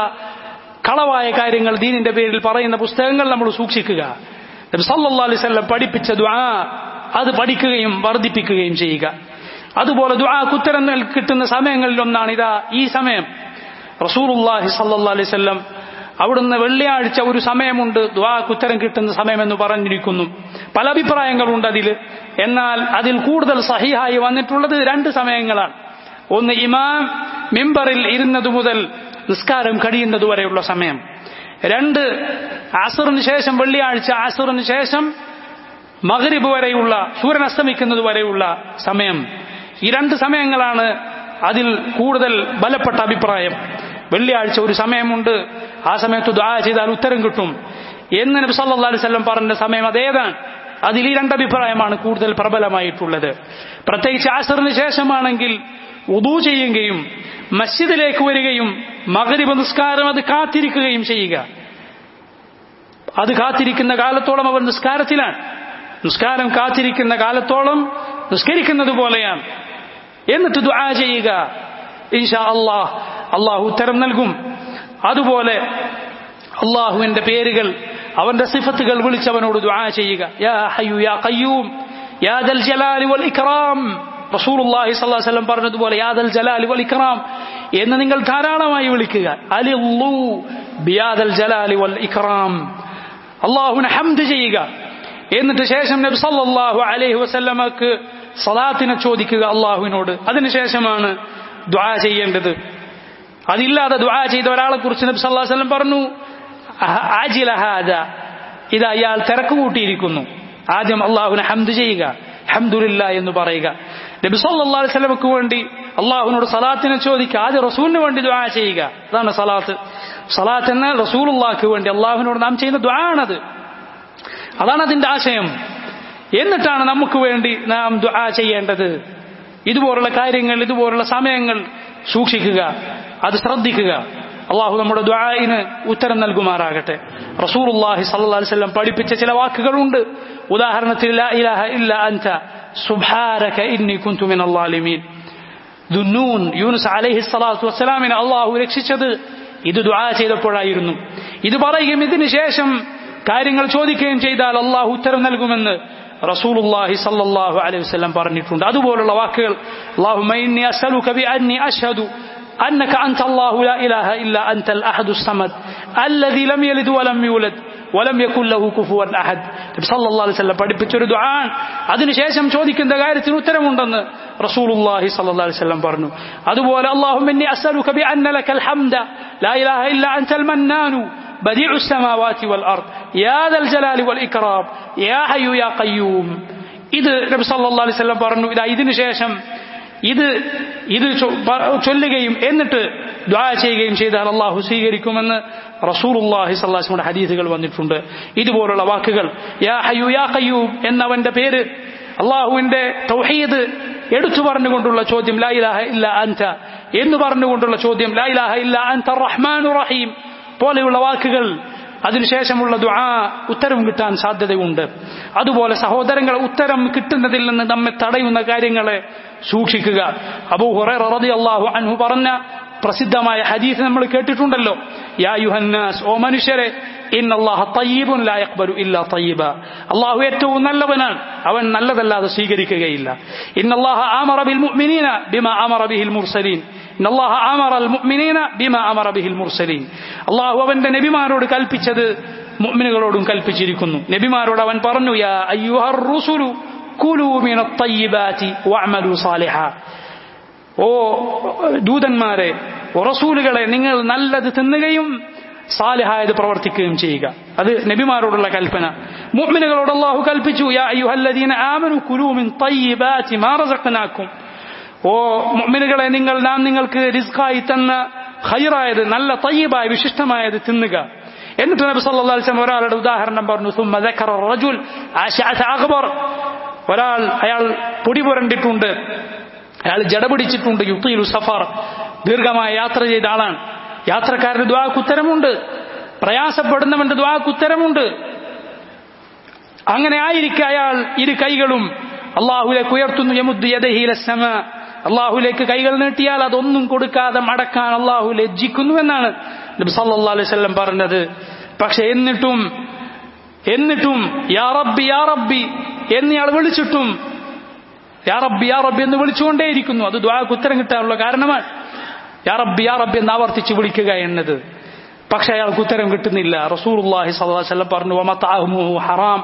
Speaker 1: കളവായ കാര്യങ്ങൾ ദീനിന്റെ പേരിൽ പറയുന്ന പുസ്തകങ്ങൾ നമ്മൾ സൂക്ഷിക്കുക നബി സല്ലല്ലാഹു അലൈഹി വസല്ലം പഠിപ്പിച്ച ദുആ അത് പഠിക്കുകയും വർദ്ധിപ്പിക്കുകയും ചെയ്യുക അതുപോലെ ദുആക്ക് ഉത്തരം നൽ- കിട്ടുന്ന സമയങ്ങളിൽ ഒന്നാണ് ഇതാ ഈ സമയം റസൂലുള്ളാഹി സല്ലല്ലാഹു അലൈഹി വസല്ലം അവിടുന്ന് വെള്ളിയാഴ്ച ഒരു സമയമുണ്ട് ദ്വാക്ക് ഉത്തരം കിട്ടുന്ന സമയമെന്ന് പറഞ്ഞിരിക്കുന്നു പല അഭിപ്രായങ്ങളുണ്ട് അതിൽ എന്നാൽ അതിൽ കൂടുതൽ സഹിഹായി വന്നിട്ടുള്ളത് രണ്ട് സമയങ്ങളാണ് ഒന്ന് ഇമാം മിമ്പറിൽ ഇരുന്നത് മുതൽ നിസ്കാരം കഴിയുന്നത് വരെയുള്ള സമയം രണ്ട് അസറിന് ശേഷം വെള്ളിയാഴ്ച അസറിന് ശേഷം മഗ്രിബ് വരെയുള്ള സൂര്യൻ അസ്തമിക്കുന്നത് വരെയുള്ള സമയം ഈ രണ്ട് സമയങ്ങളാണ് അതിൽ കൂടുതൽ ബലപ്പെട്ട അഭിപ്രായം വെള്ളിയാഴ്ച ഒരു സമയമുണ്ട് ആ സമയത്ത് ദ്വാ ചെയ്താൽ ഉത്തരം കിട്ടും എന്ന് നബി സല്ലല്ലാഹു അലൈഹി വസല്ലം പറഞ്ഞ സമയം അതേതാണ് അതിൽ ഈ രണ്ട് അഭിപ്രായമാണ് കൂടുതൽ പ്രബലമായിട്ടുള്ളത് പ്രത്യേകിച്ച് ആസറിന് ശേഷമാണെങ്കിൽ ഉദൂ ചെയ്യുകയും മസ്ജിദിലേക്ക് വരികയും മഗ്രിബ് നിസ്കാരം അത് കാത്തിരിക്കുകയും ചെയ്യുക അത് കാത്തിരിക്കുന്ന കാലത്തോളം അവർ നിസ്കാരത്തിലാണ് നിസ്കാരം കാത്തിരിക്കുന്ന കാലത്തോളം നിസ്കരിക്കുന്നത് പോലെയാണ് എന്നിട്ട് ദുആ ചെയ്യുക ഇൻഷാ അള്ളാഹ് അള്ളാഹു ഉത്തരം നൽകും അതുപോലെ അള്ളാഹുവിന്റെ പേരുകൾ അവന്റെ സിഫത്തുകൾ വിളിച്ചവനോട് ദുആ ചെയ്യുക യാ ഹയ്യു യാ ഖയ്യൂം യാ ദൽ ജലാലി വൽ ഇക്റാം റസൂലുള്ളാഹി സ്വല്ലല്ലാഹു അലൈഹി വസല്ലം പറഞ്ഞതുപോലെ യാ ദൽ ജലാലി വൽ ഇക്റാം എന്ന് നിങ്ങൾ ധാരാളമായി വിളിക്കുക അലിള്ളൂ ബിയാദൽ ജലാലി വൽ ഇക്റാം അള്ളാഹുവിനെ ഹംദ് ചെയ്യുക എന്നിട്ട് ശേഷം നബി സല്ലല്ലാഹു അലൈഹി വസല്ലമക്ക് സലാത്തിനെ ചോദിക്കുക അള്ളാഹുവിനോട് അതിനുശേഷമാണ് ദുആ ചെയ്യേണ്ടത് അതില്ലാതെ ദുആ ചെയ്ത ഒരാളെ കുറിച്ച് നബി സല്ലല്ലാഹു അലൈഹി വസല്ലം പറഞ്ഞു അഹ- ആജില ഹാദ ഇതാ ഇയാൾ തിരക്ക് കൂട്ടിയിരിക്കുന്നു ആദ്യം അള്ളാഹുവിനെ ഹംദ് ചെയ്യുക ഹംദുലില്ല എന്ന് പറയുക നബി സല്ലല്ലാഹു അലൈഹി വസല്ലമക്ക് വേണ്ടി അള്ളാഹുവിനോട് സലാത്തിനെ ചോദിക്കുക ആദ്യം റസൂലിന് വേണ്ടി ദുആ ചെയ്യുക അതാണ് സലാത്ത് സലാത്ത് എന്നാൽ റസൂലുള്ളാഹിക്ക് വേണ്ടി അള്ളാഹുവിനോട് നാം ചെയ്യുന്ന ദുആ ആണത് അതാണ് അതിന്റെ ആശയം എന്നിട്ടാണ് നമുക്ക് വേണ്ടി നാം ദുആ ചെയ്യേണ്ടത് ഇതുപോലുള്ള കാര്യങ്ങൾ ഇതുപോലുള്ള സമയങ്ങൾ സൂക്ഷിക്കുക അത് ശ്രദ്ധിക്കുക അള്ളാഹു നമ്മുടെ ദുആഇന് ഉത്തരം നൽകുമാറാകട്ടെ റസൂലുള്ളാഹി സ്വല്ലല്ലാഹു അലൈഹി വസല്ലം പഠിപ്പിച്ച ചില വാക്കുകളുണ്ട് ഉദാഹരണത്തിൽ ലാ ഇലാഹ ഇല്ല അൻത സുബ്ഹാനക ഇന്നി കുന്തു മിനൽ ളാലിമീൻ ദുന്നൂൻ യൂനുസ് അലൈഹി സ്വലാത്തു വസ്സലാമിനെ അള്ളാഹു രക്ഷിച്ചത് ഇത് ദുആ ചെയ്തപ്പോഴായിരുന്നു ഇത് പറയുകയും ഇതിന് ശേഷം കാര്യങ്ങൾ ചോദിക്കുകയും ചെയ്താൽ അള്ളാഹു ഉത്തരം നൽകുമെന്ന് റസൂലുള്ളാഹി സല്ലല്ലാഹു അലൈഹി വസല്ലം പറഞ്ഞിട്ടുണ്ട് അതുപോലുള്ള വാക്കുകൾ അല്ലാഹുമ്മ ഇന്നി അസ്അലുക ബിഅന്നി അഷ്ഹദു أنك أنت الله لا إله إلا أنت الأحد الصمد الذي لم يلد ولم يولد ولم يكن له كفوا أحد നബി സല്ലല്ലാഹു അലൈഹി വസല്ലം പഠിപ്പിച്ചൊരു ദുആ അതിനുശേഷം ചോദിക്കുന്ന കാര്യത്തിന് ഉത്തരമുണ്ടെന്ന് റസൂലുള്ളാഹി സല്ലല്ലാഹു അലൈഹി വസല്ലം പറഞ്ഞു അതുപോലെ അല്ലാഹുമ്മ ഇന്നി അസ്അലുക ബിഅന്ന ലക്കൽ ഹംദ ലാ ഇലാഹ ഇല്ലാ അൻതൽ മന്നാനു بديع السماوات والأرض يا ذا الجلال والإكرام يا حي يا قيوم ഇത് നബി സല്ലല്ലാഹു അലൈഹി വസല്ലം പറഞ്ഞു ഇതാ ഇതിനു ശേഷം ഇത് ഇത് ചൊ- പ- ചൊല്ലുകയും എന്നിട്ട് ദ്വാ ചെയ്യുകയും ചെയ്താൽ അള്ളാഹു സ്വീകരിക്കുമെന്ന് റസൂലുള്ളാഹി സ്വല്ലല്ലാഹു അലൈഹി വസല്ലം ഹദീസുകൾ വന്നിട്ടുണ്ട് ഇതുപോലുള്ള വാക്കുകൾ യാ ഹയ്യു യാ ഖയ്യൂം എന്നവന്റെ പേര് അള്ളാഹുവിന്റെ തൗഹീദ് എടുത്തു പറഞ്ഞുകൊണ്ടുള്ള ചോദ്യം ലാ ഇലാഹ ഇല്ല അൻത എന്ന് പറഞ്ഞുകൊണ്ടുള്ള ചോദ്യം ലാ ഇലാഹ ഇല്ല അൻത റഹ്മാനു റഹീം പോലെയുള്ള വാക്കുകൾ അതിനുശേഷമുള്ള ദുആ ഉത്തരം കിട്ടാൻ സാധ്യതയുണ്ട് അതുപോലെ സഹോദരങ്ങളെ ഉത്തരം കിട്ടുന്നതിൽ നിന്ന് നമ്മെ തടയുന്ന കാര്യങ്ങളെ സൂക്ഷിക്കുക അബൂ ഹുറൈറ റളിയല്ലാഹു അൻഹു പറഞ്ഞ പ്രസിദ്ധമായ ഹദീസ് നമ്മൾ കേട്ടിട്ടുണ്ടല്ലോ യാ യുഹന്നാസ് ഓ മനുഷ്യരെ ഇന്ന അല്ലാഹ തയ്യിബുൻ ലാ യഖ്ബലു ഇല്ലാ തയ്യിബ അല്ലാഹു ഏറ്റവും നല്ലവനാണ് അവൻ നല്ലതല്ലാതെ സ്വീകരിക്കുകയില്ല ഇന്ന അല്ലാഹ ആമറ ബിൽ മുഅ്മിനീന ബിമാ അമറ ബിഹിൽ മുർസലീൻ ഇന്ന അല്ലാഹ ആമറ അൽ മുഅ്മിനീന ബിമാ അമറ ബിഹിൽ മുർസലീൻ അല്ലാഹു അവന്റെ നബിമാരോട് കൽപ്പിച്ചത് മുഅ്മിനുകളോടും കൽപ്പിച്ചിരിക്കുന്നു നബിമാരോട് അവൻ പറഞ്ഞു യാ അയ്യുഹർ റുസുലു കുലൂ മിനത് തയ്യിബാതി വഅമലു സാലിഹാ ഓ ദൂതന്മാരെ ഓ റസൂലുകളെ നിങ്ങൾ നല്ലത് തിന്നുകയും സാലിഹായത് പ്രവർത്തിക്കുകയും ചെയ്യുക അത് നബിമാരോടുള്ള കൽപ്പന മുഅ്മിനുകളോട് അല്ലാഹു കൽപ്പിച്ചു യാ അയ്യുഹല്ലദീന ആമനു കുലൂ മിൻ തയ്യിബാതി മാ റസഖ്നാക്കും ഓ മുഅ്മിനുകളെ നിങ്ങൾ നാം നിങ്ങൾക്ക് റിസ്ഖായി തന്ന ഖൈറായത് നല്ല തയ്യിബായ വിശിഷ്ടമായത് തിന്നുക എന്നിട്ട് നബി സല്ലല്ലാഹു അലൈഹി വസല്ലം ഒരാളുടെ ഉദാഹരണം പറഞ്ഞു ثم ذكر الرجل عشعث اغبر ഒരാൾ അയാൾ പൊടി പുരണ്ടിട്ടുണ്ട് അയാൾ ജട പിടിച്ചിട്ടുണ്ട് യുക്തിയിലു സഫർ ദീർഘമായ യാത്ര ചെയ്ത ആളാണ് യാത്രക്കാരന്റെ ദ്വാക്ക് ഉത്തരമുണ്ട് പ്രയാസപ്പെടുന്നവന്റെ ദ്വാക്ക് ഉത്തരമുണ്ട് അങ്ങനെ ആയിരിക്കെ അയാൾ ഇരു കൈകളും അള്ളാഹുലേക്ക് ഉയർത്തുന്നു യമുദ് യദഹീലസമ അള്ളാഹുലേക്ക് കൈകൾ നീട്ടിയാൽ അതൊന്നും കൊടുക്കാതെ മടക്കാൻ അള്ളാഹു ലജ്ജിക്കുന്നു എന്നാണ് നബി സല്ലല്ലാഹു അലൈഹി വസല്ലം പറഞ്ഞത് പക്ഷെ എന്നിട്ടും എന്നിട്ടും യാ റബ്ബി യാ റബ്ബി എന്നയാൾ വിളിച്ചിട്ടും യാ റബ്ബി യാ റബ്ബി എന്ന് വിളിച്ചുകൊണ്ടേയിരിക്കുന്നു അത് ദ്വാക്ക് ഉത്തരം കിട്ടാനുള്ള കാരണമാണ് യാ റബ്ബി യാ റബ്ബി എന്ന് ആവർത്തിച്ച് വിളിക്കുക എന്നത് പക്ഷെ അയാൾക്ക് ഉത്തരം കിട്ടുന്നില്ല റസൂലുള്ളാഹി സ്വല്ലല്ലാഹു അലൈഹി വസല്ലം പറഞ്ഞു വമതഅമുഹു ഹറാം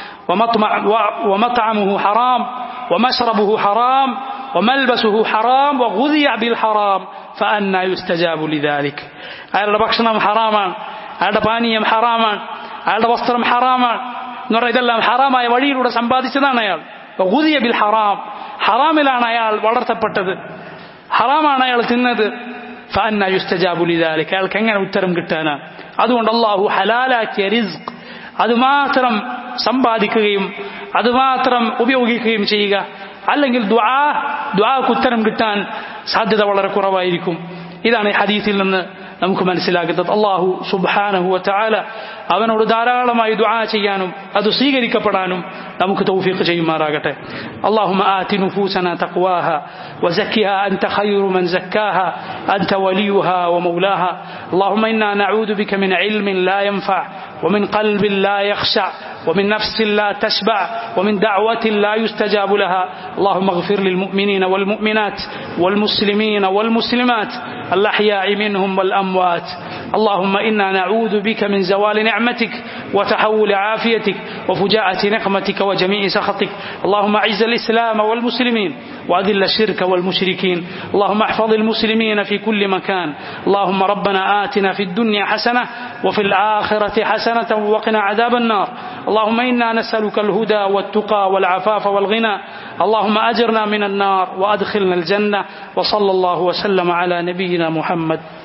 Speaker 1: ومطعمه حرام ومشربه حرام وملبسه حرام وغذي بالحرام فأنا يستجاب لذلك അയാളുടെ ഭക്ഷണം ഹറാമാണ് അയാളുടെ പാനീയം ഹറാമാണ് അയാളുടെ വസ്ത്രം ഹറാമാണ് എന്ന് പറഞ്ഞാൽ ഇതെല്ലാം ഹറാമായ വഴിയിലൂടെ സമ്പാദിച്ചതാണ് അയാൾ ഊതിയ ബിൽ ഹറാം ഹറാമിലാണ് അയാൾ വളർത്തപ്പെട്ടത് ഹറാമാണ് അയാൾ തിന്നത് ഫഅന്ന യുസ്തജാബു ലിദാലിക അയാൾക്ക് എങ്ങനെ ഉത്തരം കിട്ടാനാണ് അതുകൊണ്ട് അള്ളാഹു ഹലാലാക്കിയ റിസ്ക് അത് മാത്രം സമ്പാദിക്കുകയും അത് മാത്രം ഉപയോഗിക്കുകയും ചെയ്യുക അല്ലെങ്കിൽ ദ്വാ ദ്വാക്ക് ഉത്തരം കിട്ടാൻ സാധ്യത വളരെ കുറവായിരിക്കും ഇതാണ് ഈ ഹദീസിൽ നിന്ന് നമുക്ക് മനസ്സിലാക്കുന്നത് അള്ളാഹു സുബാനഹു ചാല അവനോട് ധാരാളമായി ദുആ ചെയ്യാനും അത് സ്വീകരിക്കപ്പെടാനും നമുക്ക് തൗഫീഖ് ചെയ്യുമാറാകട്ടെ اللهم آت نفوسنا تقواها وزكها أنت خير من زكاها أنت وليها ومولاها اللهم إنا نعوذ بك من علم لا ينفع ومن قلب لا يخشع ومن نفس لا تشبع ومن دعوة لا يستجاب لها اللهم اغفر للمؤمنين والمؤمنات والمسلمين والمسلمات الأحياء منهم والأموات اللهم إنا نعوذ بك من زوال نعمتك وتحول عافيتك وفجاءة نقمتك وجميع سخطك اللهم أعز الإسلام والمسلمين وأذل الشرك والمشركين اللهم احفظ المسلمين في كل مكان اللهم ربنا آتنا في الدنيا حسنة وفي الآخرة حسنة وقنا عذاب النار اللهم إنا نسألك الهدى والتقى والعفاف والغنى اللهم أجرنا من النار وأدخلنا الجنة وصلى الله وسلم على نبينا محمد